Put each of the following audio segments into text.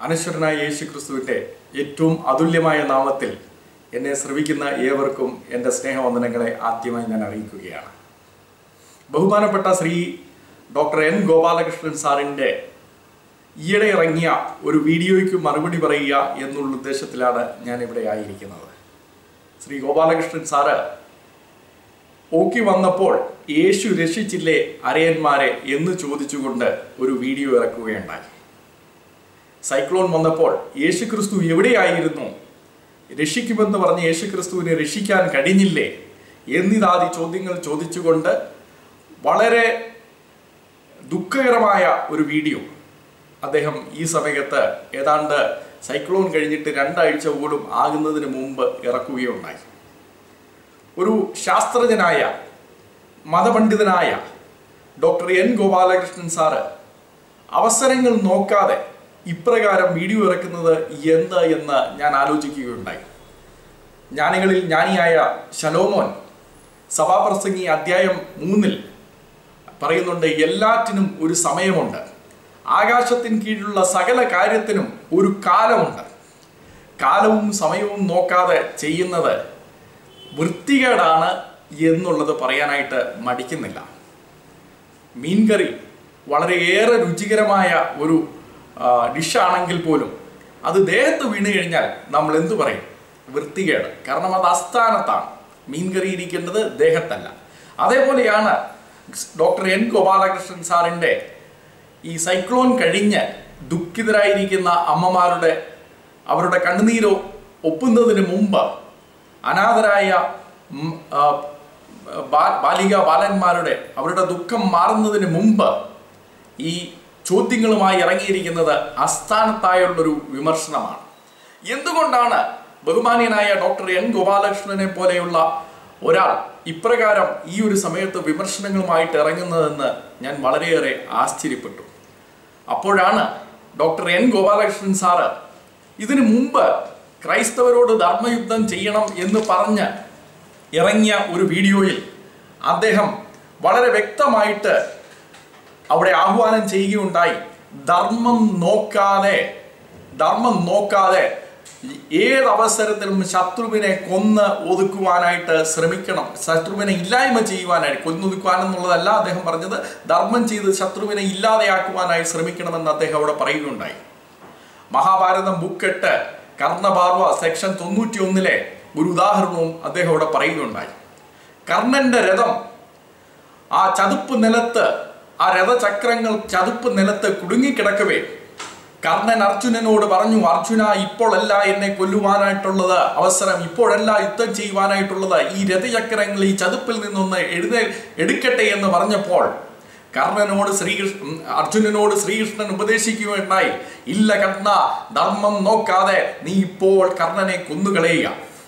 അനശ്വരനായ യേശു ക്രിസ്തുവിൻ്റെ ഏറ്റവും അതുല്യമായ നാമത്തിൽ എന്നെ ശ്രവിക്കുന്ന ഏവർക്കും എൻ്റെ സ്നേഹവന്ദനങ്ങളെ ആദ്യമായി ഞാൻ അറിയിക്കുകയാണ് ബഹുമാനപ്പെട്ട ശ്രീ ഡോക്ടർ എൻ ഗോപാലകൃഷ്ണൻ സാറിൻ്റെ ഈയിടെ ഇറങ്ങിയ ഒരു വീഡിയോയ്ക്ക് മറുപടി പറയുക എന്നുള്ള ഉദ്ദേശത്തിലാണ് ഞാൻ ഇവിടെ ആയിരിക്കുന്നത് ശ്രീ ഗോപാലകൃഷ്ണൻ സാറ് ഓക്കി വന്നപ്പോൾ യേശു രക്ഷിച്ചില്ലേ അരയന്മാരെ എന്ന് ചോദിച്ചുകൊണ്ട് ഒരു വീഡിയോ ഇറക്കുകയുണ്ടായി സൈക്ലോൺ വന്നപ്പോൾ യേശു ക്രിസ്തു എവിടെയായിരുന്നു രക്ഷിക്കുമെന്ന് പറഞ്ഞ് യേശു ക്രിസ്തുവിനെ രക്ഷിക്കാൻ കഴിഞ്ഞില്ലേ എന്നിതാദി ചോദ്യങ്ങൾ ചോദിച്ചുകൊണ്ട് വളരെ ദുഃഖകരമായ ഒരു വീഡിയോ അദ്ദേഹം ഈ സമയത്ത് ഏതാണ്ട് സൈക്ലോൺ കഴിഞ്ഞിട്ട് രണ്ടാഴ്ച പോലും ആകുന്നതിന് മുമ്പ് ഇറക്കുകയുണ്ടായി ഒരു ശാസ്ത്രജ്ഞനായ മതപണ്ഡിതനായ ഡോക്ടർ എൻ ഗോപാലകൃഷ്ണൻ സാറ് അവസരങ്ങൾ നോക്കാതെ ഇപ്രകാരം വീഡിയോ ഇറക്കുന്നത് എന്ത് എന്ന് ഞാൻ ആലോചിക്കുകയുണ്ടായി ജ്ഞാനികളിൽ ജ്ഞാനിയായ ശലോമോൻ സഭാപ്രസംഗി അധ്യായം മൂന്നിൽ പറയുന്നുണ്ട് എല്ലാറ്റിനും ഒരു സമയമുണ്ട് ആകാശത്തിന് കീഴിലുള്ള സകല കാര്യത്തിനും ഒരു കാലമുണ്ട് കാലവും സമയവും നോക്കാതെ ചെയ്യുന്നത് വൃത്തികേടാണ് എന്നുള്ളത് പറയാനായിട്ട് മടിക്കുന്നില്ല മീൻകറി വളരെയേറെ രുചികരമായ ഒരു ഡിഷാണെങ്കിൽ പോലും അത് ദേഹത്ത് വീണ് കഴിഞ്ഞാൽ നമ്മൾ എന്തു പറയും വൃത്തികേട് കാരണം അത് അസ്ഥാനത്താണ് മീൻകറി ഇരിക്കേണ്ടത് ദേഹത്തല്ല അതേപോലെയാണ് ഡോക്ടർ എൻ ഗോപാലകൃഷ്ണൻ സാറിൻ്റെ ഈ സൈക്ലോൺ കഴിഞ്ഞ് ദുഃഖിതരായിരിക്കുന്ന അമ്മമാരുടെ അവരുടെ കണ്ണുനീരോ ഒപ്പുന്നതിന് മുമ്പ് അനാഥരായ ഉം, ആ, ബാ- ബാലിക ബാലന്മാരുടെ അവരുടെ ദുഃഖം മാറുന്നതിന് മുമ്പ് ഈ ചോദ്യങ്ങളുമായി ഇറങ്ങിയിരിക്കുന്നത് അസ്ഥാനത്തായുള്ളൊരു വിമർശനമാണ് എന്തുകൊണ്ടാണ് ബഹുമാനീയനായ ഡോക്ടർ എൻ ഗോപാലകൃഷ്ണനെ പോലെയുള്ള ഒരാൾ ഇപ്രകാരം ഈ ഒരു സമയത്ത് വിമർശനങ്ങളുമായിട്ട് ഇറങ്ങുന്നതെന്ന് ഞാൻ വളരെയേറെ ആശ്ചര്യപ്പെട്ടു അപ്പോഴാണ് ഡോക്ടർ എൻ ഗോപാലകൃഷ്ണൻ സാറ് ഇതിനു മുമ്പ് ക്രൈസ്തവരോട് ധർമ്മയുദ്ധം ചെയ്യണം എന്ന് പറഞ്ഞ് ഇറങ്ങിയ ഒരു വീഡിയോയിൽ അദ്ദേഹം വളരെ വ്യക്തമായിട്ട് അവിടെ ആഹ്വാനം ചെയ്യുകയുണ്ടായി ധർമ്മം നോക്കാതെ ധർമ്മം നോക്കാതെ ഏത് അവസരത്തിലും ശത്രുവിനെ കൊന്ന് ഒതുക്കുവാനായിട്ട് ശ്രമിക്കണം ശത്രുവിനെ ഇല്ലായ്മ ചെയ്യുവാനായിട്ട് കൊന്നൊതുക്കുവാൻ എന്നുള്ളതല്ല അദ്ദേഹം പറഞ്ഞത് ധർമ്മം ചെയ്ത് ശത്രുവിനെ ഇല്ലാതെയാക്കുവാനായി ശ്രമിക്കണമെന്ന് അദ്ദേഹം അവിടെ പറയുകയുണ്ടായി മഹാഭാരതം ബുക്ക് എട്ട് കർണപാർവ സെക്ഷൻ തൊണ്ണൂറ്റി ഒന്നിലെ ഒരു ഉദാഹരണവും അദ്ദേഹം അവിടെ പറയുകയുണ്ടായി കർണന്റെ രഥം ആ ചതുപ്പ് നിലത്ത് ആ രഥചക്രങ്ങൾ ചതുപ്പ് നിലത്ത് കുടുങ്ങിക്കിടക്കവേ കർണൻ അർജുനനോട് പറഞ്ഞു അർജുന ഇപ്പോഴല്ല എന്നെ കൊല്ലുവാനായിട്ടുള്ളത് അവസരം ഇപ്പോഴല്ല യുദ്ധം ചെയ്യുവാനായിട്ടുള്ളത് ഈ രഥചക്രങ്ങൾ ഈ ചതുപ്പിൽ നിന്നൊന്ന് എഴുന്നേ എടുക്കട്ടെ എന്ന് പറഞ്ഞപ്പോൾ കർണനോട് ശ്രീകൃഷ്ണൻ അർജുനനോട് ശ്രീകൃഷ്ണൻ ഉപദേശിക്കുകയുണ്ടായി ഇല്ല കർണ ധർമ്മം നോക്കാതെ നീ ഇപ്പോൾ കർണനെ കൊന്നുകളയുക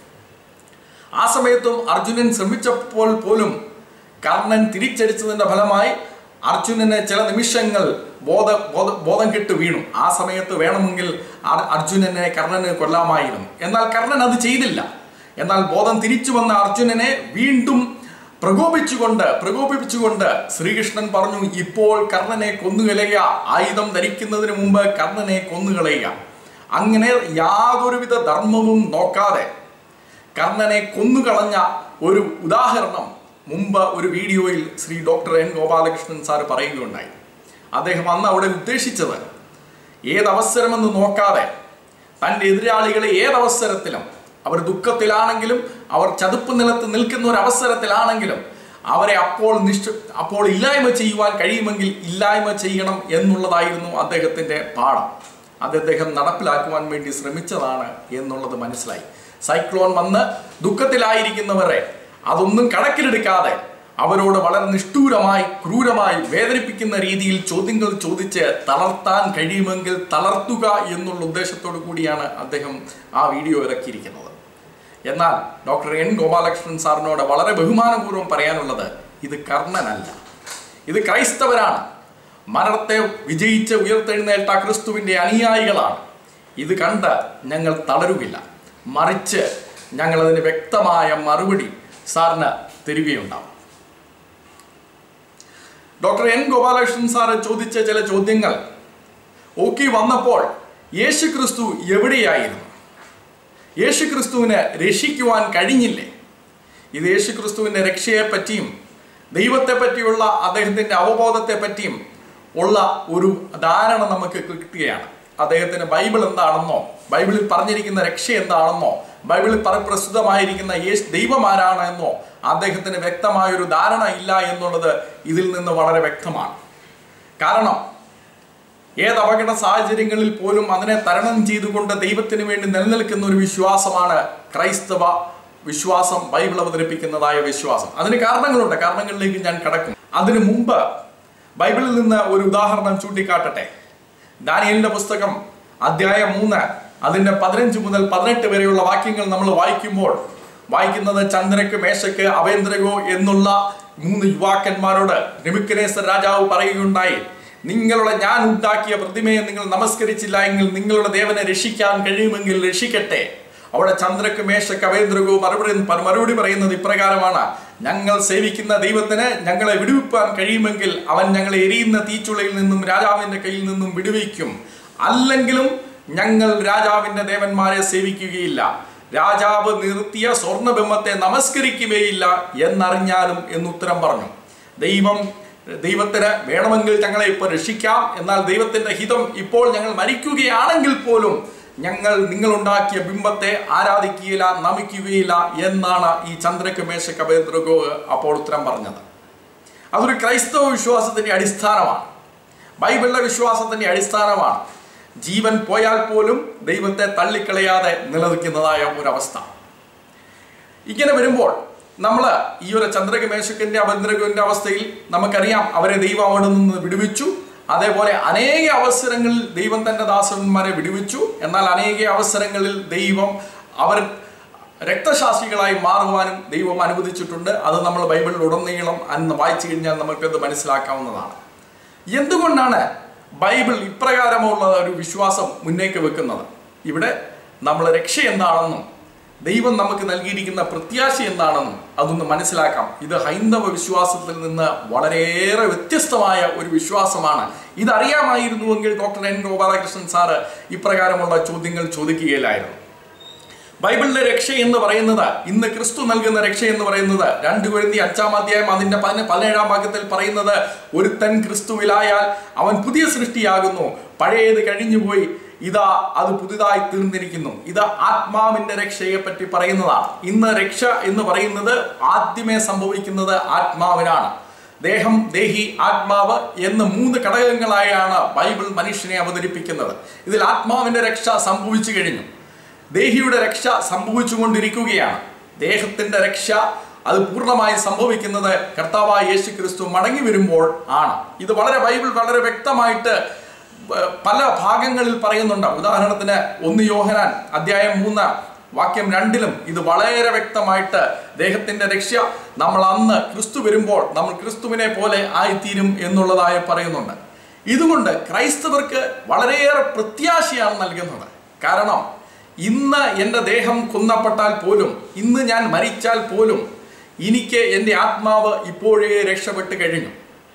ആ സമയത്തും അർജുനൻ ശ്രമിച്ചപ്പോൾ പോലും കർണൻ തിരിച്ചടിച്ചതിന്റെ ഫലമായി അർജുനന് ചില നിമിഷങ്ങൾ ബോധ ബോധ ബോധം കെട്ട് വീണു ആ സമയത്ത് വേണമെങ്കിൽ അർ- അർജുനനെ കർണന് കൊല്ലാമായിരുന്നു എന്നാൽ കർണൻ അത് ചെയ്തില്ല എന്നാൽ ബോധം തിരിച്ചു വന്ന അർജുനനെ വീണ്ടും പ്രകോപിച്ചുകൊണ്ട് പ്രകോപിപ്പിച്ചുകൊണ്ട് ശ്രീകൃഷ്ണൻ പറഞ്ഞു ഇപ്പോൾ കർണനെ കൊന്നുകളയുക ആയുധം ധരിക്കുന്നതിന് മുമ്പ് കർണനെ കൊന്നുകളയുക അങ്ങനെ യാതൊരുവിധ ധർമ്മവും നോക്കാതെ കർണനെ കൊന്നുകളഞ്ഞ ഒരു ഉദാഹരണം മുമ്പ് ഒരു വീഡിയോയിൽ Shri doctor N Gopalakrishnan sir പറയുകയുണ്ടായി അദ്ദേഹം അന്ന് അവിടെ ഉദ്ദേശിച്ചത് ഏതവസരമെന്ന് നോക്കാതെ തൻ്റെ എതിരാളികളെ ഏതവസരത്തിലും അവർ ദുഃഖത്തിലാണെങ്കിലും അവർ ചതുപ്പ് നിലത്ത് നിൽക്കുന്ന ഒരു അവസരത്തിലാണെങ്കിലും അവരെ അപ്പോൾ നിഷ്ഠ അപ്പോൾ ഇല്ലായ്മ ചെയ്യുവാൻ കഴിയുമെങ്കിൽ ഇല്ലായ്മ ചെയ്യണം എന്നുള്ളതായിരുന്നു അദ്ദേഹത്തിൻ്റെ പാഠം അത് അദ്ദേഹം നടപ്പിലാക്കുവാൻ വേണ്ടി ശ്രമിച്ചതാണ് എന്നുള്ളത് മനസ്സിലായി സൈക്ലോൺ വന്ന് ദുഃഖത്തിലായിരിക്കുന്നവരെ അതൊന്നും കണക്കിലെടുക്കാതെ അവരോട് വളരെ നിഷ്ഠൂരമായി ക്രൂരമായി വേദനിപ്പിക്കുന്ന രീതിയിൽ ചോദ്യങ്ങൾ ചോദിച്ച് തളർത്താൻ കഴിയുമെങ്കിൽ തളർത്തുക എന്നുള്ള ഉദ്ദേശത്തോടു കൂടിയാണ് അദ്ദേഹം ആ വീഡിയോ ഇറക്കിയിരിക്കുന്നത് എന്നാൽ ഡോക്ടർ എൻ ഗോപാലകൃഷ്ണൻ സാറിനോട് വളരെ ബഹുമാനപൂർവ്വം പറയാനുള്ളത് ഇത് കർണനല്ല ഇത് ക്രൈസ്തവരാണ് മരണത്തെ വിജയിച്ച് ഉയർത്തെഴുന്നേൽത്ത ക്രിസ്തുവിൻ്റെ അനുയായികളാണ് ഇത് കണ്ട് ഞങ്ങൾ തളരുകയില്ല മറിച്ച് ഞങ്ങളതിന് വ്യക്തമായ മറുപടി സാറിന് തരികയുണ്ടാവും ഡോക്ടർ എൻ ഗോപാലകൃഷ്ണൻ സാറ് ചോദിച്ച ചില ചോദ്യങ്ങൾ ഓക്കി വന്നപ്പോൾ യേശു ക്രിസ്തു എവിടെയായിരുന്നു യേശു ക്രിസ്തുവിന് രക്ഷിക്കുവാൻ കഴിഞ്ഞില്ലേ ഇത് യേശു ക്രിസ്തുവിൻ്റെ രക്ഷയെ പറ്റിയും ദൈവത്തെ പറ്റിയുള്ള അദ്ദേഹത്തിൻ്റെ അവബോധത്തെ പറ്റിയും ഉള്ള ഒരു ധാരണ നമുക്ക് കിട്ടുകയാണ് അദ്ദേഹത്തിന് ബൈബിൾ എന്താണെന്നോ ബൈബിളിൽ പറഞ്ഞിരിക്കുന്ന രക്ഷ എന്താണെന്നോ ബൈബിളിൽ പറ പ്രസ്തുതമായിരിക്കുന്ന യേശു ദൈവമാരാണെന്നോ അദ്ദേഹത്തിന് വ്യക്തമായൊരു ധാരണ ഇല്ല എന്നുള്ളത് ഇതിൽ നിന്ന് വളരെ വ്യക്തമാണ് കാരണം ഏത് അപകട സാഹചര്യങ്ങളിൽ പോലും അതിനെ തരണം ചെയ്തുകൊണ്ട് ദൈവത്തിന് വേണ്ടി നിലനിൽക്കുന്ന ഒരു വിശ്വാസമാണ് ക്രൈസ്തവ വിശ്വാസം ബൈബിൾ അവതരിപ്പിക്കുന്നതായ വിശ്വാസം അതിന് കാരണങ്ങളുണ്ട് കാരണങ്ങളിലേക്ക് ഞാൻ കടക്കും അതിനു മുമ്പ് ബൈബിളിൽ നിന്ന് ഒരു ഉദാഹരണം ചൂണ്ടിക്കാട്ടട്ടെ ദാനിയലിന്റെ പുസ്തകം അധ്യായം മൂന്ന് അതിന്റെ പതിനഞ്ച് മുതൽ പതിനെട്ട് വരെയുള്ള വാക്യങ്ങൾ നമ്മൾ വായിക്കുമ്പോൾ വായിക്കുന്നത് ചന്ദ്രക്ക് മേശക്ക് അവേന്ദ്രകോ എന്നുള്ള മൂന്ന് യുവാക്കന്മാരോട് നെബുക്കനേസർ രാജാവ് പറയുകയുണ്ടായി നിങ്ങളുടെ ഞാൻ ഉണ്ടാക്കിയ പ്രതിമയെ നിങ്ങൾ നമസ്കരിച്ചില്ല എങ്കിൽ നിങ്ങളുടെ ദേവനെ രക്ഷിക്കാൻ കഴിയുമെങ്കിൽ രക്ഷിക്കട്ടെ അവിടെ ചന്ദ്രക്ക് മേശക്ക് അവേന്ദ്രകോ മറുപടി മറുപടി പറയുന്നത് ഇപ്രകാരമാണ് ഞങ്ങൾ സേവിക്കുന്ന ദൈവത്തിന് ഞങ്ങളെ വിടുവിപ്പാൻ കഴിയുമെങ്കിൽ അവൻ ഞങ്ങളെ എരിയുന്ന തീച്ചുളയിൽ നിന്നും രാജാവിന്റെ കയ്യിൽ നിന്നും വിടുവിക്കും അല്ലെങ്കിലും ഞങ്ങൾ രാജാവിന്റെ ദേവന്മാരെ സേവിക്കുകയില്ല രാജാവ് നിർത്തിയ സ്വർണ്ണബിംബത്തെ നമസ്കരിക്കുകയില്ല എന്നറിഞ്ഞാലും എന്നുത്തരം പറഞ്ഞു ദൈവം ദൈവത്തിന് വേണമെങ്കിൽ ഞങ്ങളെ ഇപ്പോൾ രക്ഷിക്കാം എന്നാൽ ദൈവത്തിന്റെ ഹിതം ഇപ്പോൾ ഞങ്ങൾ മരിക്കുകയാണെങ്കിൽ പോലും ഞങ്ങൾ നിങ്ങളുണ്ടാക്കിയ ബിംബത്തെ ആരാധിക്കുകയില്ല നമിക്കുകയില്ല എന്നാണ് ഈ ചന്ദ്രക്ക് മേശ കബേന്ദ്രഗോ അപ്പോൾ ഉത്തരം പറഞ്ഞത് അതൊരു ക്രൈസ്തവ വിശ്വാസത്തിന്റെ അടിസ്ഥാനമാണ് ബൈബിളിലെ വിശ്വാസത്തിന്റെ അടിസ്ഥാനമാണ് ജീവൻ പോയാൽ പോലും ദൈവത്തെ തള്ളിക്കളയാതെ നിലനിൽക്കുന്നതായ ഒരവസ്ഥ ഇങ്ങനെ വരുമ്പോൾ നമ്മൾ ഈ ഒരു ചന്ദ്രകമേശക്കിന്റെ അഭദ്രകന്റെ അവസ്ഥയിൽ നമുക്കറിയാം അവരെ ദൈവം അവിടെ നിന്ന് വിടുവിച്ചു അതേപോലെ അനേക അവസരങ്ങളിൽ ദൈവം തന്റെ ദാസന്മാരെ വിടുവിച്ചു എന്നാൽ അനേക അവസരങ്ങളിൽ ദൈവം അവർ രക്തശാസ്ത്രികളായി മാറുവാനും ദൈവം അനുവദിച്ചിട്ടുണ്ട് അത് നമ്മൾ ബൈബിളിൽ ഉടനീളം അന്ന് വായിച്ചു കഴിഞ്ഞാൽ നമുക്കത് മനസ്സിലാക്കാവുന്നതാണ് എന്തുകൊണ്ടാണ് ബൈബിൾ ഇപ്രകാരമുള്ള ഒരു വിശ്വാസം മുന്നേക്ക് വെക്കുന്നത് ഇവിടെ നമ്മൾ രക്ഷ എന്താണെന്നും ദൈവം നമുക്ക് നൽകിയിരിക്കുന്ന പ്രത്യാശ എന്താണെന്നും അതൊന്ന് മനസ്സിലാക്കാം ഇത് ഹൈന്ദവ വിശ്വാസത്തിൽ നിന്ന് വളരെയേറെ വ്യത്യസ്തമായ ഒരു വിശ്വാസമാണ് ഇതറിയാമായിരുന്നുവെങ്കിൽ ഡോക്ടർ എൻ ഗോപാലകൃഷ്ണൻ സാറ് ഇപ്രകാരമുള്ള ചോദ്യങ്ങൾ ചോദിക്കുകയില്ലായിരുന്നു ബൈബിളിലെ രക്ഷ എന്ന് പറയുന്നത് ഇന്ന് ക്രിസ്തു നൽകുന്ന രക്ഷ എന്ന് പറയുന്നത് രണ്ട് കുഴന്തി അഞ്ചാം അധ്യായം അതിന്റെ പതിന പതിനേഴാം ഭാഗത്തിൽ പറയുന്നത് ഒരുത്തൻ ക്രിസ്തുവിലായാൽ അവൻ പുതിയ സൃഷ്ടിയാകുന്നു പഴയത് കഴിഞ്ഞുപോയി ഇതാ അത് പുതുതായി തീർന്നിരിക്കുന്നു ഇത് ആത്മാവിന്റെ രക്ഷയെ പറ്റി പറയുന്നതാണ് ഇന്ന് രക്ഷ എന്ന് പറയുന്നത് ആദ്യമേ സംഭവിക്കുന്നത് ആത്മാവിനാണ് ദേഹം ദേഹി ആത്മാവ് എന്ന് മൂന്ന് ഘടകങ്ങളായാണ് ബൈബിൾ മനുഷ്യനെ അവതരിപ്പിക്കുന്നത് ഇതിൽ ആത്മാവിന്റെ രക്ഷ സംഭവിച്ചു കഴിഞ്ഞു ദേഹിയുടെ രക്ഷ സംഭവിച്ചുകൊണ്ടിരിക്കുകയാണ് ദേഹത്തിന്റെ രക്ഷ അത് പൂർണ്ണമായി സംഭവിക്കുന്നത് കർത്താവായ യേശു ക്രിസ്തു മടങ്ങി വരുമ്പോൾ ആണ് ഇത് വളരെ ബൈബിൾ വളരെ വ്യക്തമായിട്ട് പ- പല ഭാഗങ്ങളിൽ പറയുന്നുണ്ട് ഉദാഹരണത്തിന് ഒന്ന് യോഹനാൻ അധ്യായം മൂന്ന് വാക്യം രണ്ടിലും ഇത് വളരെ വ്യക്തമായിട്ട് ദേഹത്തിന്റെ രക്ഷ നമ്മൾ അന്ന് ക്രിസ്തു വരുമ്പോൾ നമ്മൾ ക്രിസ്തുവിനെ പോലെ ആയിത്തീരും എന്നുള്ളതായി പറയുന്നുണ്ട് ഇതുകൊണ്ട് ക്രൈസ്തവർക്ക് വളരെയേറെ പ്രത്യാശയാണ് നൽകുന്നത് കാരണം ഇന്ന് എൻ്റെ ദേഹം കൊന്നപ്പെട്ടാൽ പോലും ഇന്ന് ഞാൻ മരിച്ചാൽ പോലും എനിക്ക് എൻ്റെ ആത്മാവ് ഇപ്പോഴേ രക്ഷപ്പെട്ട് കഴിഞ്ഞു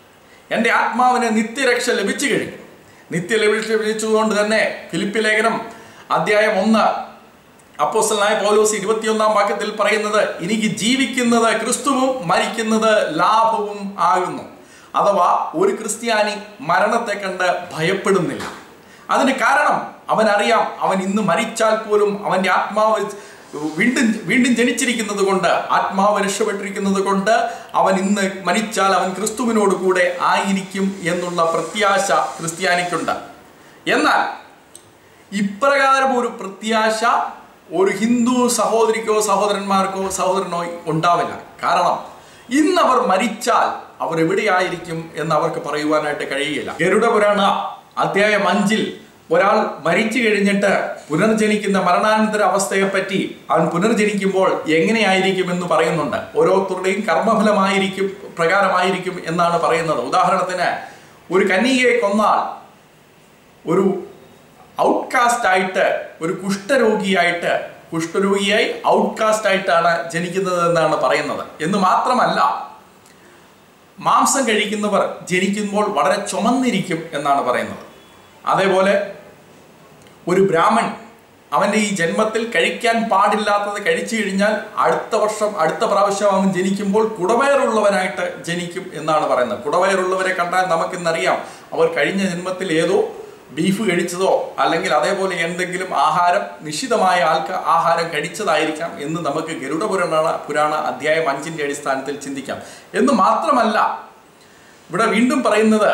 എൻ്റെ ആത്മാവിന് നിത്യരക്ഷ ലഭിച്ചു കഴിഞ്ഞു നിത്യരക്ഷ ലഭിച്ചതുകൊണ്ട് തന്നെ ഫിലിപ്പി ലേഖനം അധ്യായം ഒന്ന് അപ്പോസ്റ്റലായ പൗലോസ് ഇരുപത്തിയൊന്നാം വാക്യത്തിൽ പറയുന്നത് എനിക്ക് ജീവിക്കുന്നത് ക്രിസ്തുവും മരിക്കുന്നത് ലാഭവും ആകുന്നു അഥവാ ഒരു ക്രിസ്ത്യാനി മരണത്തെ കണ്ട് ഭയപ്പെടുന്നില്ല അതിന് കാരണം അവൻ അറിയാം അവൻ ഇന്ന് മരിച്ചാൽ പോലും അവന്റെ ആത്മാവ് വീണ്ടും വീണ്ടും ജനിച്ചിരിക്കുന്നത് കൊണ്ട് ആത്മാവ് രക്ഷപ്പെട്ടിരിക്കുന്നത് കൊണ്ട് അവൻ ഇന്ന് മരിച്ചാൽ അവൻ ക്രിസ്തുവിനോട് കൂടെ ആയിരിക്കും എന്നുള്ള പ്രത്യാശ ക്രിസ്ത്യാനിക്കുണ്ട് എന്നാൽ ഇപ്രകാരം ഒരു പ്രത്യാശ ഒരു ഹിന്ദു സഹോദരിക്കോ സഹോദരന്മാർക്കോ സഹോദരനോ ഉണ്ടാവില്ല കാരണം ഇന്ന് അവർ മരിച്ചാൽ അവർ എവിടെയായിരിക്കും എന്ന് അവർക്ക് പറയുവാനായിട്ട് കഴിയില്ല ഗരുഡ പുരാണ അധ്യായം അഞ്ചിൽ ഒരാൾ മരിച്ചു കഴിഞ്ഞിട്ട് പുനർജനിക്കുന്ന മരണാനന്തര അവസ്ഥയെ പറ്റി അവൻ പുനർജനിക്കുമ്പോൾ എങ്ങനെയായിരിക്കും എന്ന് പറയുന്നുണ്ട് ഓരോരുത്തരുടെയും കർമ്മഫലമായിരിക്കും പ്രകാരമായിരിക്കും എന്നാണ് പറയുന്നത് ഉദാഹരണത്തിന് ഒരു കന്യകയെ കൊന്നാൽ ഒരു ഔട്ട്കാസ്റ്റ് ആയിട്ട് ഒരു കുഷ്ഠരോഗിയായിട്ട് കുഷ്ഠരോഗിയായി ഔട്ട്കാസ്റ്റ് ആയിട്ടാണ് ജനിക്കുന്നത് എന്നാണ് പറയുന്നത് എന്ന് മാത്രമല്ല മാംസം കഴിക്കുന്നവർ ജനിക്കുമ്പോൾ വളരെ ചുമന്നിരിക്കും എന്നാണ് പറയുന്നത് അതേപോലെ ഒരു ബ്രാഹ്മൺ അവൻ്റെ ഈ ജന്മത്തിൽ കഴിക്കാൻ പാടില്ലാത്തത് കഴിച്ചു കഴിഞ്ഞാൽ അടുത്ത വർഷം അടുത്ത പ്രാവശ്യം അവൻ ജനിക്കുമ്പോൾ കുടവയറുള്ളവനായിട്ട് ജനിക്കും എന്നാണ് പറയുന്നത് കുടവയറുള്ളവരെ കണ്ടാൽ നമുക്കിന്നറിയാം അവർ കഴിഞ്ഞ ജന്മത്തിൽ ഏതോ ബീഫ് കഴിച്ചതോ അല്ലെങ്കിൽ അതേപോലെ എന്തെങ്കിലും ആഹാരം നിശ്ചിതമായ ആൾക്ക് ആഹാരം കഴിച്ചതായിരിക്കാം എന്ന് നമുക്ക് ഗരുഡ പുരാണ പുരാണ അധ്യായം അഞ്ചിന്റെ അടിസ്ഥാനത്തിൽ ചിന്തിക്കാം എന്ന് മാത്രമല്ല ഇവിടെ വീണ്ടും പറയുന്നത്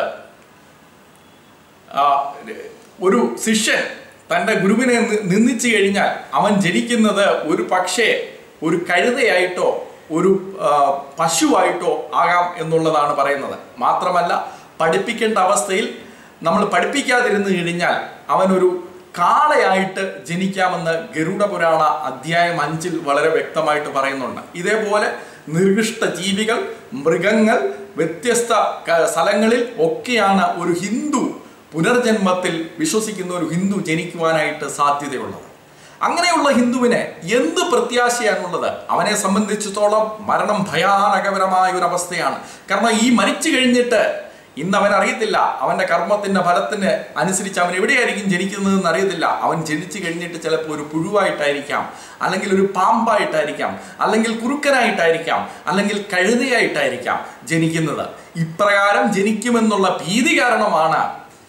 ആ, ഒരു ശിഷ്യൻ തൻ്റെ ഗുരുവിനെ നി- നിന്ദിച്ചു കഴിഞ്ഞാൽ അവൻ ജനിക്കുന്നത് ഒരു പക്ഷേ ഒരു കഴുതയായിട്ടോ ഒരു ആ, പശുവായിട്ടോ ആകാം എന്നുള്ളതാണ് പറയുന്നത് മാത്രമല്ല പഠിപ്പിക്കേണ്ട അവസ്ഥയിൽ നമ്മൾ പഠിപ്പിക്കാതിരുന്നു കഴിഞ്ഞാൽ അവനൊരു കാളയായിട്ട് ജനിക്കാമെന്ന് ഗരുഡ പുരാണ അധ്യായം അഞ്ചിൽ വളരെ വ്യക്തമായിട്ട് പറയുന്നുണ്ട് ഇതേപോലെ നിർഗിഷ്ട ജീവികൾ മൃഗങ്ങൾ വ്യത്യസ്ത ക- സ്ഥലങ്ങളിൽ ഒക്കെയാണ് ഒരു ഹിന്ദു പുനർജന്മത്തിൽ വിശ്വസിക്കുന്ന ഒരു ഹിന്ദു ജനിക്കുവാനായിട്ട് സാധ്യതയുള്ളത് അങ്ങനെയുള്ള ഹിന്ദുവിന് എന്ത് പ്രത്യാശയാണുള്ളത് അവനെ സംബന്ധിച്ചിടത്തോളം മരണം ഭയാനകപരമായ ഒരു അവസ്ഥയാണ് കാരണം ഈ മരിച്ചു കഴിഞ്ഞിട്ട് ഇന്ന് അവൻ അറിയത്തില്ല അവന്റെ കർമ്മത്തിന്റെ ഫലത്തിന് അനുസരിച്ച് അവൻ എവിടെയായിരിക്കും ജനിക്കുന്നതെന്ന് അറിയത്തില്ല അവൻ ജനിച്ചു കഴിഞ്ഞിട്ട് ചിലപ്പോൾ ഒരു പുഴുവായിട്ടായിരിക്കാം അല്ലെങ്കിൽ ഒരു പാമ്പായിട്ടായിരിക്കാം അല്ലെങ്കിൽ കുറുക്കനായിട്ടായിരിക്കാം അല്ലെങ്കിൽ കഴുതയായിട്ടായിരിക്കാം ജനിക്കുന്നത് ഇപ്രകാരം ജനിക്കുമെന്നുള്ള ഭീതി കാരണമാണ്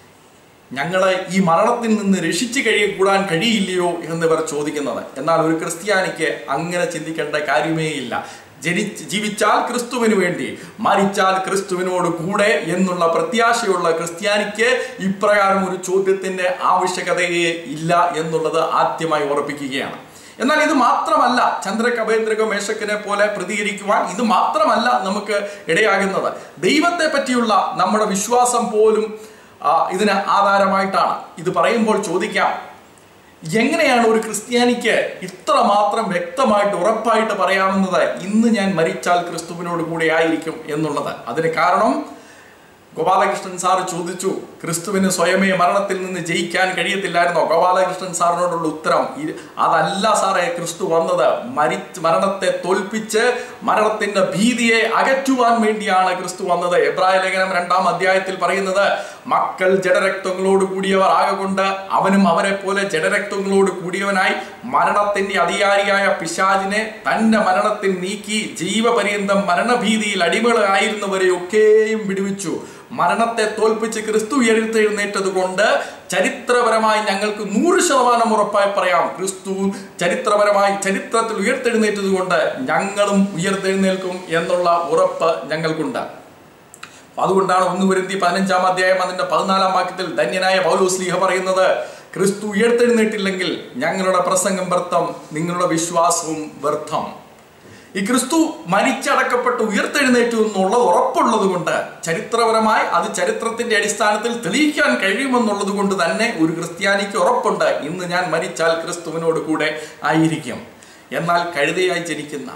ഞങ്ങളെ ഈ മരണത്തിൽ നിന്ന് രക്ഷിച്ചു കഴിയ കൂടാൻ കഴിയില്ലയോ എന്നിവർ ചോദിക്കുന്നത് എന്നാൽ ഒരു ക്രിസ്ത്യാനിക്ക് അങ്ങനെ ചിന്തിക്കേണ്ട കാര്യമേ ഇല്ല ജനിച്ച് ജീവിച്ചാൽ ക്രിസ്തുവിന് വേണ്ടി മരിച്ചാൽ ക്രിസ്തുവിനോട് കൂടെ എന്നുള്ള പ്രത്യാശയുള്ള ക്രിസ്ത്യാനിക്ക് ഇപ്രകാരം ഒരു ചോദ്യത്തിന്റെ ആവശ്യകതയെ ഇല്ല എന്നുള്ളത് ആദ്യമായി ഉറപ്പിക്കുകയാണ് എന്നാൽ ഇത് മാത്രമല്ല ചന്ദ്രകപേന്ദ്രക മേശക്കിനെ പോലെ പ്രതികരിക്കുവാൻ ഇത് മാത്രമല്ല നമുക്ക് ഇടയാകുന്നത് ദൈവത്തെ പറ്റിയുള്ള നമ്മുടെ വിശ്വാസം പോലും ആ, ഇതിന് ആധാരമായിട്ടാണ് ഇത് പറയുമ്പോൾ ചോദിക്കാം എങ്ങനെയാണ് ഒരു ക്രിസ്ത്യാനിക്ക് ഇത്ര മാത്രം വ്യക്തമായിട്ട് ഉറപ്പായിട്ട് പറയാവുന്നത് ഇന്ന് ഞാൻ മരിച്ചാൽ ക്രിസ്തുവിനോട് കൂടെ ആയിരിക്കും എന്നുള്ളത് അതിന് കാരണം ഗോപാലകൃഷ്ണൻ സാർ ചോദിച്ചു ക്രിസ്തുവിന് സ്വയമേ മരണത്തിൽ നിന്ന് ജയിക്കാൻ കഴിയത്തില്ലായിരുന്നോ ഗോപാലകൃഷ്ണൻ സാറിനോടുള്ള ഉത്തരം ഇ- അതല്ല സാറേ ക്രിസ്തു വന്നത് മരി മരണത്തെ തോൽപ്പിച്ച് മരണത്തിന്റെ ഭീതിയെ അകറ്റുവാൻ വേണ്ടിയാണ് ക്രിസ്തു വന്നത് എബ്രായ ലേഖനം രണ്ടാം അധ്യായത്തിൽ പറയുന്നത് മക്കൾ ജഡരക്തങ്ങളോട് കൂടിയവർ ആകൊണ്ട് അവനും അവരെ പോലെ ജഡരക്തങ്ങളോട് കൂടിയവനായി മരണത്തിന്റെ അധികാരിയായ പിശാചിനെ തന്റെ മരണത്തിൽ നീക്കി ജീവപര്യന്തം മരണഭീതിയിൽ അടിമകളായിരുന്നവരെ ഒക്കെയും വിടുവിച്ചു മരണത്തെ തോൽപ്പിച്ച് ക്രിസ്തു ഉയർത്തെഴുന്നേറ്റത് കൊണ്ട് ചരിത്രപരമായി ഞങ്ങൾക്ക് നൂറ് ശതമാനം ഉറപ്പായി പറയാം ക്രിസ്തു ചരിത്രപരമായി ചരിത്രത്തിൽ ഉയർത്തെഴുന്നേറ്റത് കൊണ്ട് ഞങ്ങളും ഉയർത്തെഴുന്നേൽക്കും എന്നുള്ള ഉറപ്പ് ഞങ്ങൾക്കുണ്ട് അതുകൊണ്ടാണ് ഒന്ന് വരുത്തി പതിനഞ്ചാം അധ്യായം അതിന്റെ പതിനാലാം വാക്യത്തിൽ ധന്യനായ പൗലോസ്ലീഹ പറയുന്നത് ക്രിസ്തു ഉയർത്തെഴുന്നേറ്റില്ലെങ്കിൽ ഞങ്ങളുടെ പ്രസംഗം വ്യർത്ഥം നിങ്ങളുടെ വിശ്വാസവും വ്യർത്ഥം ഈ ക്രിസ്തു മരിച്ചടക്കപ്പെട്ട് ഉയർത്തെഴുന്നേറ്റു എന്നുള്ളത് ഉറപ്പുള്ളത് കൊണ്ട് ചരിത്രപരമായി അത് ചരിത്രത്തിന്റെ അടിസ്ഥാനത്തിൽ തെളിയിക്കാൻ കഴിയുമെന്നുള്ളത് കൊണ്ട് തന്നെ ഒരു ക്രിസ്ത്യാനിക്ക് ഉറപ്പുണ്ട് ഇന്ന് ഞാൻ മരിച്ചാൽ ക്രിസ്തുവിനോട് കൂടെ ആയിരിക്കും എന്നാൽ കഴുതയായി ജനിക്കുന്ന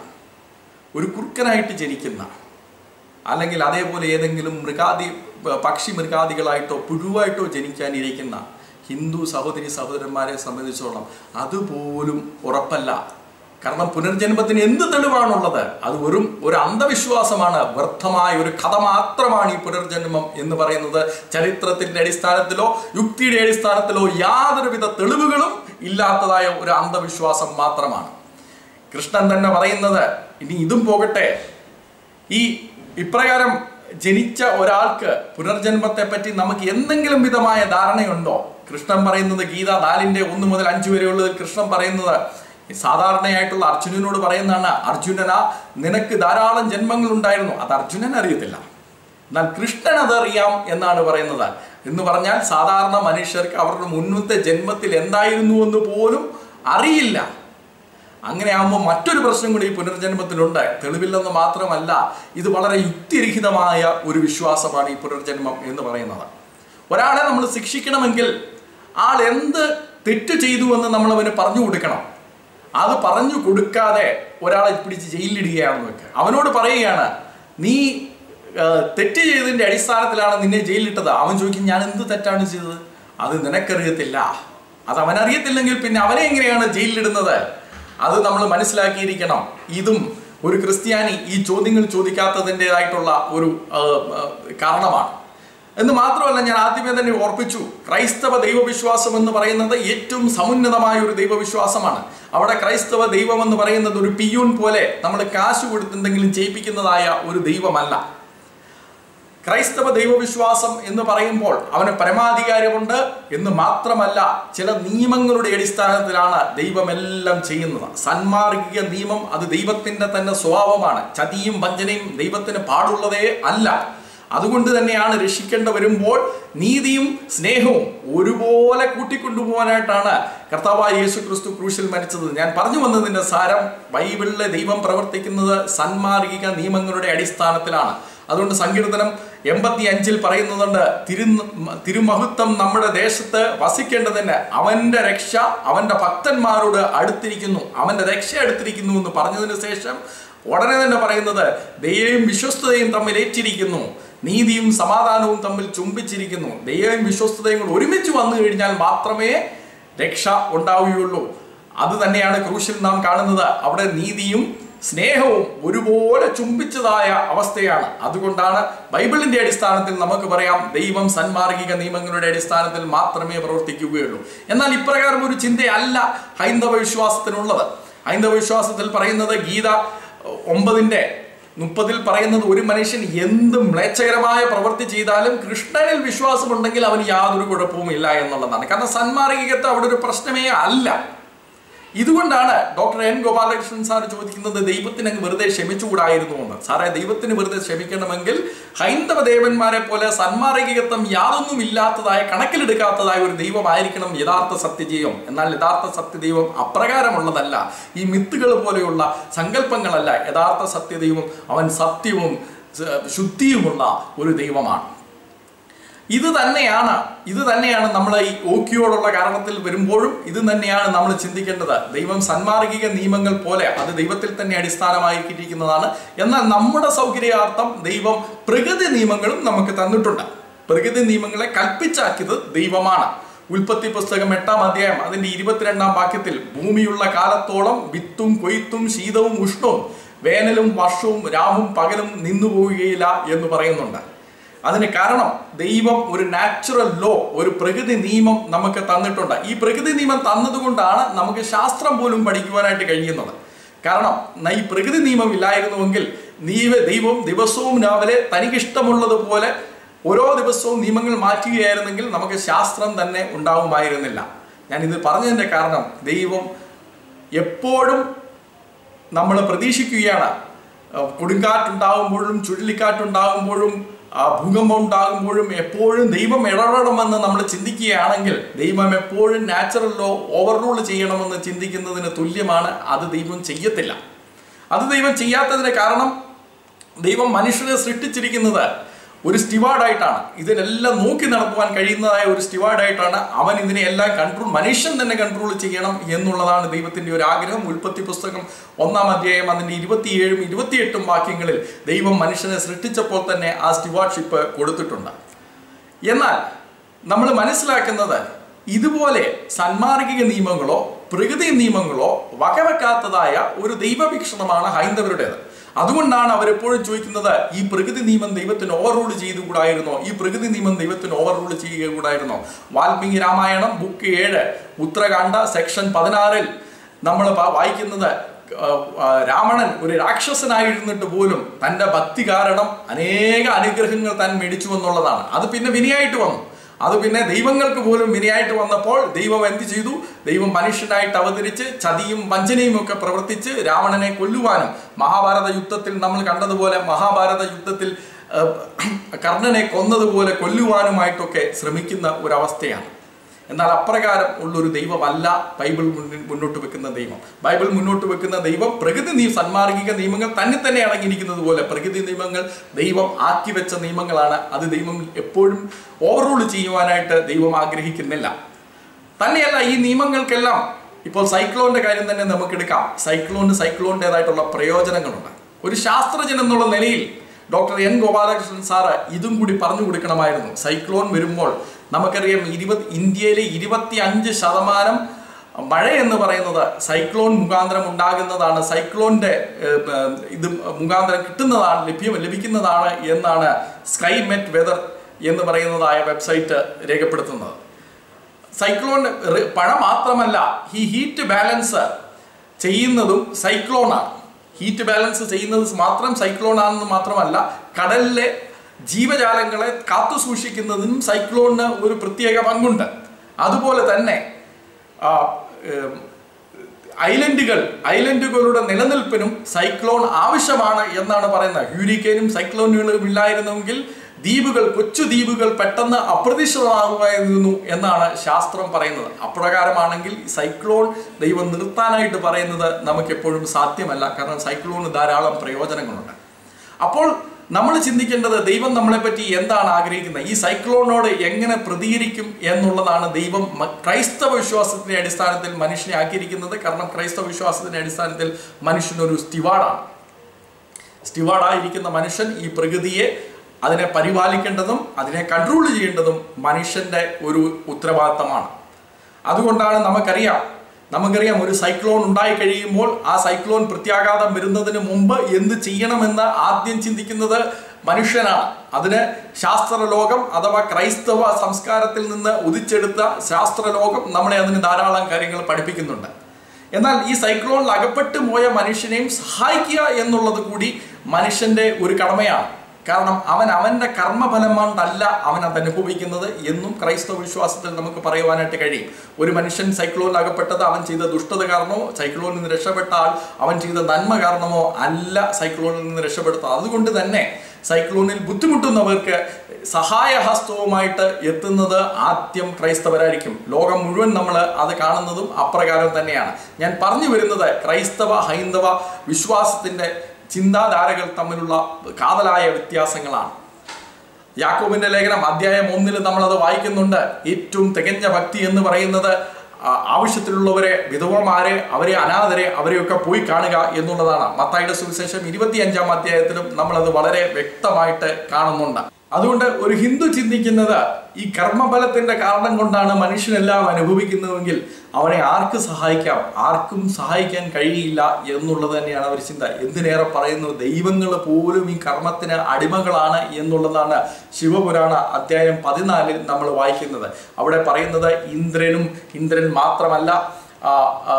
ഒരു കുറുക്കനായിട്ട് ജനിക്കുന്ന അല്ലെങ്കിൽ അതേപോലെ ഏതെങ്കിലും മൃഗാദി പക്ഷി മൃഗാദികളായിട്ടോ പുഴുവായിട്ടോ ജനിക്കാനിരിക്കുന്ന ഹിന്ദു സഹോദരി സഹോദരന്മാരെ സംബന്ധിച്ചോളം അതുപോലും ഉറപ്പല്ല കാരണം പുനർജന്മത്തിന് എന്ത് തെളിവാണുള്ളത് അത് വെറും ഒരു അന്ധവിശ്വാസമാണ് വ്യർത്ഥമായ ഒരു കഥ മാത്രമാണ് ഈ പുനർജന്മം എന്ന് പറയുന്നത് ചരിത്രത്തിന്റെ അടിസ്ഥാനത്തിലോ യുക്തിയുടെ അടിസ്ഥാനത്തിലോ യാതൊരുവിധ തെളിവുകളും ഇല്ലാത്തതായ ഒരു അന്ധവിശ്വാസം മാത്രമാണ് കൃഷ്ണൻ തന്നെ പറയുന്നത് ഇനി ഇതും പോകട്ടെ ഈ ഇപ്രകാരം ജനിച്ച ഒരാൾക്ക് പുനർജന്മത്തെ പറ്റി നമുക്ക് എന്തെങ്കിലും വിധമായ ധാരണയുണ്ടോ കൃഷ്ണൻ പറയുന്നത് ഗീത നാലിന്റെ ഒന്ന് മുതൽ അഞ്ച് വരെയുള്ളതിൽ കൃഷ്ണൻ പറയുന്നത് സാധാരണയായിട്ടുള്ള അർജുനനോട് പറയുന്നതാണ് അർജുനന നിനക്ക് ധാരാളം ജന്മങ്ങൾ ഉണ്ടായിരുന്നു അത് അർജുനൻ അറിയത്തില്ല എന്നാൽ കൃഷ്ണൻ അതറിയാം എന്നാണ് പറയുന്നത് എന്ന് പറഞ്ഞാൽ സാധാരണ മനുഷ്യർക്ക് അവരുടെ മുന്നത്തെ ജന്മത്തിൽ എന്തായിരുന്നു എന്ന് പോലും അറിയില്ല അങ്ങനെ ആകുമ്പോൾ മറ്റൊരു പ്രശ്നം കൂടി ഈ പുനർജന്മത്തിലുണ്ട് തെളിവില്ലെന്ന് മാത്രമല്ല ഇത് വളരെ യുക്തിരഹിതമായ ഒരു വിശ്വാസമാണ് ഈ പുനർജന്മം എന്ന് പറയുന്നത് ഒരാളെ നമ്മൾ ശിക്ഷിക്കണമെങ്കിൽ ആൾ എന്ത് തെറ്റ് ചെയ്തു എന്ന് നമ്മൾ അവന് പറഞ്ഞു കൊടുക്കണം അത് പറഞ്ഞു കൊടുക്കാതെ ഒരാളെ പിടിച്ച് ജയിലിലിടുകയാണെന്ന് വെക്കുക അവനോട് പറയുകയാണ് നീ ആ, തെറ്റ് ചെയ്തതിന്റെ അടിസ്ഥാനത്തിലാണ് നിന്നെ ജയിലിലിട്ടത് അവൻ ചോദിക്കും ഞാൻ എന്ത് തെറ്റാണ് ചെയ്തത് അത് നിനക്കറിയത്തില്ല അത് അവനറിയത്തില്ലെങ്കിൽ പിന്നെ അവനെ എങ്ങനെയാണ് ജയിലിലിടുന്നത് അത് നമ്മൾ മനസ്സിലാക്കിയിരിക്കണം ഇതും ഒരു ക്രിസ്ത്യാനി ഈ ചോദ്യങ്ങൾ ചോദിക്കാത്തതിൻ്റെതായിട്ടുള്ള ഒരു ആ, ആ, കാരണമാണ് എന്ന് മാത്രമല്ല ഞാൻ ആദ്യമേ തന്നെ ഓർപ്പിച്ചു ക്രൈസ്തവ ദൈവവിശ്വാസം എന്ന് പറയുന്നത് ഏറ്റവും സമുന്നതമായ ഒരു ദൈവവിശ്വാസമാണ് അവിടെ ക്രൈസ്തവ ദൈവം എന്ന് പറയുന്നത് ഒരു പിയൂൺ പോലെ നമ്മൾ കാശ് കൊടുത്ത് എന്തെങ്കിലും ചെയ്യിപ്പിക്കുന്നതായ ഒരു ദൈവമല്ല ക്രൈസ്തവ ദൈവവിശ്വാസം എന്ന് പറയുമ്പോൾ അവന് പരമാധികാരമുണ്ട് എന്ന് മാത്രമല്ല ചില നിയമങ്ങളുടെ അടിസ്ഥാനത്തിലാണ് ദൈവമെല്ലാം ചെയ്യുന്നത് സന്മാർഗിക നിയമം അത് ദൈവത്തിന്റെ തന്നെ സ്വഭാവമാണ് ചതിയും വഞ്ചനയും ദൈവത്തിന് പാടുള്ളതേ അല്ല അതുകൊണ്ട് തന്നെയാണ് രക്ഷിക്കേണ്ട വരുമ്പോൾ നീതിയും സ്നേഹവും ഒരുപോലെ കൂട്ടിക്കൊണ്ടുപോകാനായിട്ടാണ് കർത്താവായ യേശു ക്രിസ്തു ക്രൂശിൽ മരിച്ചത് ഞാൻ പറഞ്ഞു വന്നതിന്റെ സാരം ബൈബിളിലെ ദൈവം പ്രവർത്തിക്കുന്നത് സന്മാർഗിക നിയമങ്ങളുടെ അടിസ്ഥാനത്തിലാണ് അതുകൊണ്ട് സങ്കീർത്തനം എൺപത്തി അഞ്ചിൽ പറയുന്നുണ്ട് തിരു തിരുമഹത്വം നമ്മുടെ ദേശത്ത് വസിക്കേണ്ടതിന് അവന്റെ രക്ഷ അവന്റെ ഭക്തന്മാരോട് അടുത്തിരിക്കുന്നു അവന്റെ രക്ഷ അടുത്തിരിക്കുന്നു എന്ന് പറഞ്ഞതിന് ശേഷം ഉടനെ തന്നെ പറയുന്നത് ദയയും വിശ്വസ്തതയും തമ്മിൽ ഏറ്റിരിക്കുന്നു നീതിയും സമാധാനവും തമ്മിൽ ചുംബിച്ചിരിക്കുന്നു ദയവും വിശ്വസ്തതയും കൂടെ ഒരുമിച്ച് വന്നു കഴിഞ്ഞാൽ മാത്രമേ രക്ഷ ഉണ്ടാവുകയുള്ളൂ അത് തന്നെയാണ് ക്രൂശിൽ നാം കാണുന്നത് അവിടെ നീതിയും സ്നേഹവും ഒരുപോലെ ചുംബിച്ചതായ അവസ്ഥയാണ് അതുകൊണ്ടാണ് ബൈബിളിന്റെ അടിസ്ഥാനത്തിൽ നമുക്ക് പറയാം ദൈവം സന്മാർഗിക നിയമങ്ങളുടെ അടിസ്ഥാനത്തിൽ മാത്രമേ പ്രവർത്തിക്കുകയുള്ളൂ എന്നാൽ ഇപ്രകാരം ഒരു ചിന്തയല്ല ഹൈന്ദവ വിശ്വാസത്തിനുള്ളത് ഹൈന്ദവ വിശ്വാസത്തിൽ പറയുന്നത് ഗീത ഒമ്പതിന്റെ മുപ്പതിൽ പറയുന്നത് ഒരു മനുഷ്യൻ എന്ത് മ്ലേച്ഛകരമായ പ്രവൃത്തി ചെയ്താലും കൃഷ്ണനിൽ വിശ്വാസമുണ്ടെങ്കിൽ അവന് യാതൊരു കുഴപ്പവും ഇല്ല എന്നുള്ളതാണ് കാരണം സന്മാർഗികത്വം അവിടെ ഒരു പ്രശ്നമേ അല്ല ഇതുകൊണ്ടാണ് ഡോക്ടർ എൻ ഗോപാലകൃഷ്ണൻ സാർ ചോദിക്കുന്നത് ദൈവത്തിന് അങ്ങ് വെറുതെ ക്ഷമിച്ചുകൂടായിരുന്നു എന്ന് സാറേ ദൈവത്തിന് വെറുതെ ക്ഷമിക്കണമെങ്കിൽ ഹൈന്ദവ ദേവന്മാരെ പോലെ സന്മാർഗികത്വം യാതൊന്നും ഇല്ലാത്തതായ കണക്കിലെടുക്കാത്തതായ ഒരു ദൈവമായിരിക്കണം യഥാർത്ഥ സത്യജീവം എന്നാൽ യഥാർത്ഥ സത്യദൈവം അപ്രകാരമുള്ളതല്ല ഈ മിത്തുകൾ പോലെയുള്ള സങ്കല്പങ്ങളല്ല യഥാർത്ഥ സത്യദൈവം അവൻ സത്യവും സ- ശുദ്ധിയുമുള്ള ഒരു ദൈവമാണ് ഇത് തന്നെയാണ് ഇത് തന്നെയാണ് നമ്മൾ ഈ ഓക്കിയോടുള്ള കാരണത്തിൽ വരുമ്പോഴും ഇത് തന്നെയാണ് നമ്മൾ ചിന്തിക്കേണ്ടത് ദൈവം സന്മാർഗിക നിയമങ്ങൾ പോലെ അത് ദൈവത്തിൽ തന്നെ അടിസ്ഥാനമാക്കിയിരിക്കുന്നതാണ് എന്നാൽ നമ്മുടെ സൗകര്യാർത്ഥം ദൈവം പ്രകൃതി നിയമങ്ങളും നമുക്ക് തന്നിട്ടുണ്ട് പ്രകൃതി നിയമങ്ങളെ കൽപ്പിച്ചാക്കിയത് ദൈവമാണ് ഉൽപ്പത്തി പുസ്തകം എട്ടാം അധ്യായം അതിന്റെ ഇരുപത്തിരണ്ടാം വാക്യത്തിൽ ഭൂമിയുള്ള കാലത്തോളം വിത്തും കൊയ്ത്തും ശീതവും ഉഷ്ണവും വേനലും വർഷവും രാവും പകലും നിന്നുപോവുകയില്ല എന്ന് പറയുന്നുണ്ട് അതിന് കാരണം ദൈവം ഒരു നാച്ചുറൽ ലോ ഒരു പ്രകൃതി നിയമം നമുക്ക് തന്നിട്ടുണ്ട് ഈ പ്രകൃതി നിയമം തന്നതുകൊണ്ടാണ് നമുക്ക് ശാസ്ത്രം പോലും പഠിക്കുവാനായിട്ട് കഴിയുന്നത് കാരണം ന- ഈ പ്രകൃതി നിയമം ഇല്ലായിരുന്നുവെങ്കിൽ നീവ ദൈവം ദിവസവും രാവിലെ തനിക്കിഷ്ടമുള്ളതുപോലെ ഓരോ ദിവസവും നിയമങ്ങൾ മാറ്റുകയായിരുന്നെങ്കിൽ നമുക്ക് ശാസ്ത്രം തന്നെ ഉണ്ടാവുമായിരുന്നില്ല ഞാനിത് പറഞ്ഞതിൻ്റെ കാരണം ദൈവം എപ്പോഴും നമ്മൾ പ്രതീക്ഷിക്കുകയാണ് അഹ് കൊടുങ്കാറ്റുണ്ടാകുമ്പോഴും ചുഴലിക്കാറ്റുണ്ടാകുമ്പോഴും ആ ഭൂകമ്പം ഉണ്ടാകുമ്പോഴും എപ്പോഴും ദൈവം ഇടപെടണമെന്ന് നമ്മൾ ചിന്തിക്കുകയാണെങ്കിൽ ദൈവം എപ്പോഴും നാച്ചുറൽ ലോ ഓവർറൂൾ ചെയ്യണമെന്ന് ചിന്തിക്കുന്നതിന് തുല്യമാണ് അത് ദൈവം ചെയ്യത്തില്ല അത് ദൈവം ചെയ്യാത്തതിന് കാരണം ദൈവം മനുഷ്യരെ സൃഷ്ടിച്ചിരിക്കുന്നത് ഒരു സ്റ്റിവാർഡായിട്ടാണ് ഇതിനെല്ലാം നോക്കി നടത്തുവാൻ കഴിയുന്നതായ ഒരു സ്റ്റിവാർഡായിട്ടാണ് അവൻ ഇതിനെയെല്ലാം കൺട്രോൾ മനുഷ്യൻ തന്നെ കൺട്രോൾ ചെയ്യണം എന്നുള്ളതാണ് ദൈവത്തിന്റെ ഒരു ആഗ്രഹം ഉൽപ്പത്തി പുസ്തകം ഒന്നാം അധ്യായം അതിന്റെ ഇരുപത്തിയേഴും ഇരുപത്തിയെട്ടും വാക്യങ്ങളിൽ ദൈവം മനുഷ്യനെ സൃഷ്ടിച്ചപ്പോൾ തന്നെ ആ സ്റ്റിവാർഡ്ഷിപ്പ് കൊടുത്തിട്ടുണ്ട് എന്നാൽ നമ്മൾ മനസ്സിലാക്കുന്നത് ഇതുപോലെ സന്മാർഗിക നിയമങ്ങളോ പ്രകൃതി നിയമങ്ങളോ വകവെക്കാത്തതായ ഒരു ദൈവവീക്ഷണമാണ് ഹൈന്ദവരുടേത് അതുകൊണ്ടാണ് അവരെപ്പോഴും ചോദിക്കുന്നത് ഈ പ്രകൃതി നിയമം ദൈവത്തിന് ഓവർറൂൾ ചെയ്തുകൂടായിരുന്നോ ഈ പ്രകൃതി നിയമം ദൈവത്തിന് ഓവർറൂൾ ചെയ്യുകൂടായിരുന്നോ വാൽമീകി രാമായണം ബുക്ക് ഏഴ് ഉത്തരകാണ്ഡ സെക്ഷൻ പതിനാറിൽ നമ്മൾ പ- വായിക്കുന്നത് ആ, ആ, രാവണൻ ഒരു രാക്ഷസനായിരുന്നിട്ട് പോലും തൻ്റെ ഭക്തി കാരണം അനേക അനുഗ്രഹങ്ങൾ താൻ മേടിച്ചു എന്നുള്ളതാണ് അത് പിന്നെ വിനയായിട്ട് വന്നു അത് പിന്നെ ദൈവങ്ങൾക്ക് പോലും വിനയായിട്ട് വന്നപ്പോൾ ദൈവം എന്ത് ചെയ്തു ദൈവം മനുഷ്യനായിട്ട് അവതരിച്ച് ചതിയും വഞ്ചനയും ഒക്കെ പ്രവർത്തിച്ച് രാവണനെ കൊല്ലുവാനും മഹാഭാരത യുദ്ധത്തിൽ നമ്മൾ കണ്ടതുപോലെ മഹാഭാരത യുദ്ധത്തിൽ ആ, കർണനെ കൊന്നതുപോലെ കൊല്ലുവാനുമായിട്ടൊക്കെ ശ്രമിക്കുന്ന ഒരവസ്ഥയാണ് എന്നാൽ അപ്രകാരം ഉള്ളൊരു ദൈവമല്ല ബൈബിൾ മുന്നിൽ മുന്നോട്ട് വെക്കുന്ന ദൈവം ബൈബിൾ മുന്നോട്ട് വെക്കുന്ന ദൈവം പ്രകൃതി നീ സന്മാർഗിക നിയമങ്ങൾ തന്നെ തന്നെ അടങ്ങിയിരിക്കുന്നത് പോലെ പ്രകൃതി നിയമങ്ങൾ ദൈവം ആക്കി വെച്ച നിയമങ്ങളാണ് അത് ദൈവം എപ്പോഴും ഓവർറൂൾ ചെയ്യുവാനായിട്ട് ദൈവം ആഗ്രഹിക്കുന്നില്ല തന്നെയല്ല ഈ നിയമങ്ങൾക്കെല്ലാം ഇപ്പോൾ സൈക്ലോണിന്റെ കാര്യം തന്നെ നമുക്ക് എടുക്കാം സൈക്ലോണിന് സൈക്ലോണിൻ്റെതായിട്ടുള്ള പ്രയോജനങ്ങളുണ്ട് ഒരു ശാസ്ത്രജ്ഞൻ എന്നുള്ള നിലയിൽ ഡോക്ടർ എൻ ഗോപാലകൃഷ്ണൻ സാറ് ഇതും കൂടി പറഞ്ഞു കൊടുക്കണമായിരുന്നു സൈക്ലോൺ വരുമ്പോൾ നമുക്കറിയാം ഇരുപത് ഇന്ത്യയിലെ ഇരുപത്തി അഞ്ച് ശതമാനം മഴ എന്ന് പറയുന്നത് സൈക്ലോൺ മുഖാന്തരം ഉണ്ടാകുന്നതാണ് സൈക്ലോണിന്റെ ഏഹ്, ഏഹ്, ഇത് മുഖാന്തരം കിട്ടുന്നതാണ് ലഭ്യം ലഭിക്കുന്നതാണ് എന്നാണ് സ്കൈ മെറ്റ് വെതർ എന്ന് പറയുന്നതായ വെബ്സൈറ്റ് രേഖപ്പെടുത്തുന്നത് സൈക്ലോൺ റി- പഴ മാത്രമല്ല ഈ ഹീറ്റ് ബാലൻസ് ചെയ്യുന്നതും സൈക്ലോണാണ് ഹീറ്റ് ബാലൻസ് ചെയ്യുന്നത് മാത്രം സൈക്ലോൺ ആണെന്ന് മാത്രമല്ല കടലിലെ ജീവജാലങ്ങളെ കാത്തു സൂക്ഷിക്കുന്നതിനും സൈക്ലോണിന് ഒരു പ്രത്യേക പങ്കുണ്ട് അതുപോലെ തന്നെ ആ, ഏം, ഐലൻഡുകൾ ഐലൻഡുകളുടെ നിലനിൽപ്പിനും സൈക്ലോൺ ആവശ്യമാണ് എന്നാണ് പറയുന്നത് ഹ്യൂരിക്കേനും സൈക്ലോണുകളും ഇല്ലായിരുന്നെങ്കിൽ ദ്വീപുകൾ കൊച്ചു ദ്വീപുകൾ പെട്ടെന്ന് അപ്രതീക്ഷിതമാകുമായിരുന്നു എന്നാണ് ശാസ്ത്രം പറയുന്നത് അപ്രകാരമാണെങ്കിൽ ഈ സൈക്ലോൺ ദൈവം നിർത്താനായിട്ട് പറയുന്നത് നമുക്കെപ്പോഴും സാധ്യമല്ല കാരണം സൈക്ലോണ് ധാരാളം പ്രയോജനങ്ങളുണ്ട് അപ്പോൾ നമ്മൾ ചിന്തിക്കേണ്ടത് ദൈവം നമ്മളെപ്പറ്റി എന്താണ് ആഗ്രഹിക്കുന്നത് ഈ സൈക്ലോണോട് എങ്ങനെ പ്രതികരിക്കും എന്നുള്ളതാണ് ദൈവം മ- ക്രൈസ്തവ വിശ്വാസത്തിന്റെ അടിസ്ഥാനത്തിൽ മനുഷ്യനെ ആക്കിയിരിക്കുന്നത് കാരണം ക്രൈസ്തവ വിശ്വാസത്തിന്റെ അടിസ്ഥാനത്തിൽ മനുഷ്യനൊരു സ്റ്റിവാർഡാണ് സ്റ്റിവാർഡായിരിക്കുന്ന മനുഷ്യൻ ഈ പ്രകൃതിയെ അതിനെ പരിപാലിക്കേണ്ടതും അതിനെ കൺട്രോൾ ചെയ്യേണ്ടതും മനുഷ്യന്റെ ഒരു ഉത്തരവാദിത്തമാണ് അതുകൊണ്ടാണ് നമുക്കറിയാം നമുക്കറിയാം ഒരു സൈക്ലോൺ ഉണ്ടായി കഴിയുമ്പോൾ ആ സൈക്ലോൺ പ്രത്യാഘാതം വരുന്നതിന് മുമ്പ് എന്ത് ചെയ്യണമെന്ന് ആദ്യം ചിന്തിക്കുന്നത് മനുഷ്യനാണ് അതിന് ശാസ്ത്രലോകം അഥവാ ക്രൈസ്തവ സംസ്കാരത്തിൽ നിന്ന് ഉദിച്ചെടുത്ത ശാസ്ത്രലോകം നമ്മളെ അതിന് ധാരാളം കാര്യങ്ങൾ പഠിപ്പിക്കുന്നുണ്ട് എന്നാൽ ഈ സൈക്ലോണിൽ അകപ്പെട്ടു പോയ മനുഷ്യനെയും സഹായിക്കുക എന്നുള്ളത് കൂടി മനുഷ്യന്റെ ഒരു കടമയാണ് കാരണം അവൻ അവന്റെ കർമ്മഫലം കൊണ്ടല്ല അവൻ അത് അനുഭവിക്കുന്നത് എന്നും ക്രൈസ്തവ വിശ്വാസത്തിൽ നമുക്ക് പറയുവാനായിട്ട് കഴിയും ഒരു മനുഷ്യൻ സൈക്ലോണിൽ അകപ്പെട്ടത് അവൻ ചെയ്ത ദുഷ്ടത കാരണമോ സൈക്ലോണിൽ നിന്ന് രക്ഷപ്പെട്ടാൽ അവൻ ചെയ്ത നന്മ കാരണമോ അല്ല സൈക്ലോണിൽ നിന്ന് രക്ഷപ്പെടുത്തുക അതുകൊണ്ട് തന്നെ സൈക്ലോണിൽ ബുദ്ധിമുട്ടുന്നവർക്ക് സഹായഹസ്തവുമായിട്ട് എത്തുന്നത് ആദ്യം ക്രൈസ്തവരായിരിക്കും ലോകം മുഴുവൻ നമ്മൾ അത് കാണുന്നതും അപ്രകാരം തന്നെയാണ് ഞാൻ പറഞ്ഞു വരുന്നത് ക്രൈസ്തവ ഹൈന്ദവ വിശ്വാസത്തിന്റെ ചിന്താധാരകൾ തമ്മിലുള്ള കാതലായ വ്യത്യാസങ്ങളാണ് യാക്കോബിന്റെ ലേഖനം അധ്യായം ഒന്നിൽ നമ്മളത് വായിക്കുന്നുണ്ട് ഏറ്റവും തികഞ്ഞ ഭക്തി എന്ന് പറയുന്നത് ആ, ആവശ്യത്തിലുള്ളവരെ വിധവമാരെ അവരെ അനാഥരെ അവരെയൊക്കെ പോയി കാണുക എന്നുള്ളതാണ് മത്തായിയുടെ സുവിശേഷം ഇരുപത്തിയഞ്ചാം അധ്യായത്തിലും നമ്മളത് വളരെ വ്യക്തമായിട്ട് കാണുന്നുണ്ട് അതുകൊണ്ട് ഒരു ഹിന്ദു ചിന്തിക്കുന്നത് ഈ കർമ്മഫലത്തിന്റെ കാരണം കൊണ്ടാണ് മനുഷ്യനെല്ലാം അനുഭവിക്കുന്നതെങ്കിൽ അവനെ ആർക്ക് സഹായിക്കാം ആർക്കും സഹായിക്കാൻ കഴിയില്ല എന്നുള്ളത് തന്നെയാണ് അവർ ചിന്ത എന്തിനേറെ പറയുന്നു ദൈവങ്ങൾ പോലും ഈ കർമ്മത്തിന് അടിമകളാണ് എന്നുള്ളതാണ് ശിവപുരാണ അധ്യായം പതിനാലിൽ നമ്മൾ വായിക്കുന്നത് അവിടെ പറയുന്നത് ഇന്ദ്രനും ഇന്ദ്രൻ മാത്രമല്ല ആ, ആ,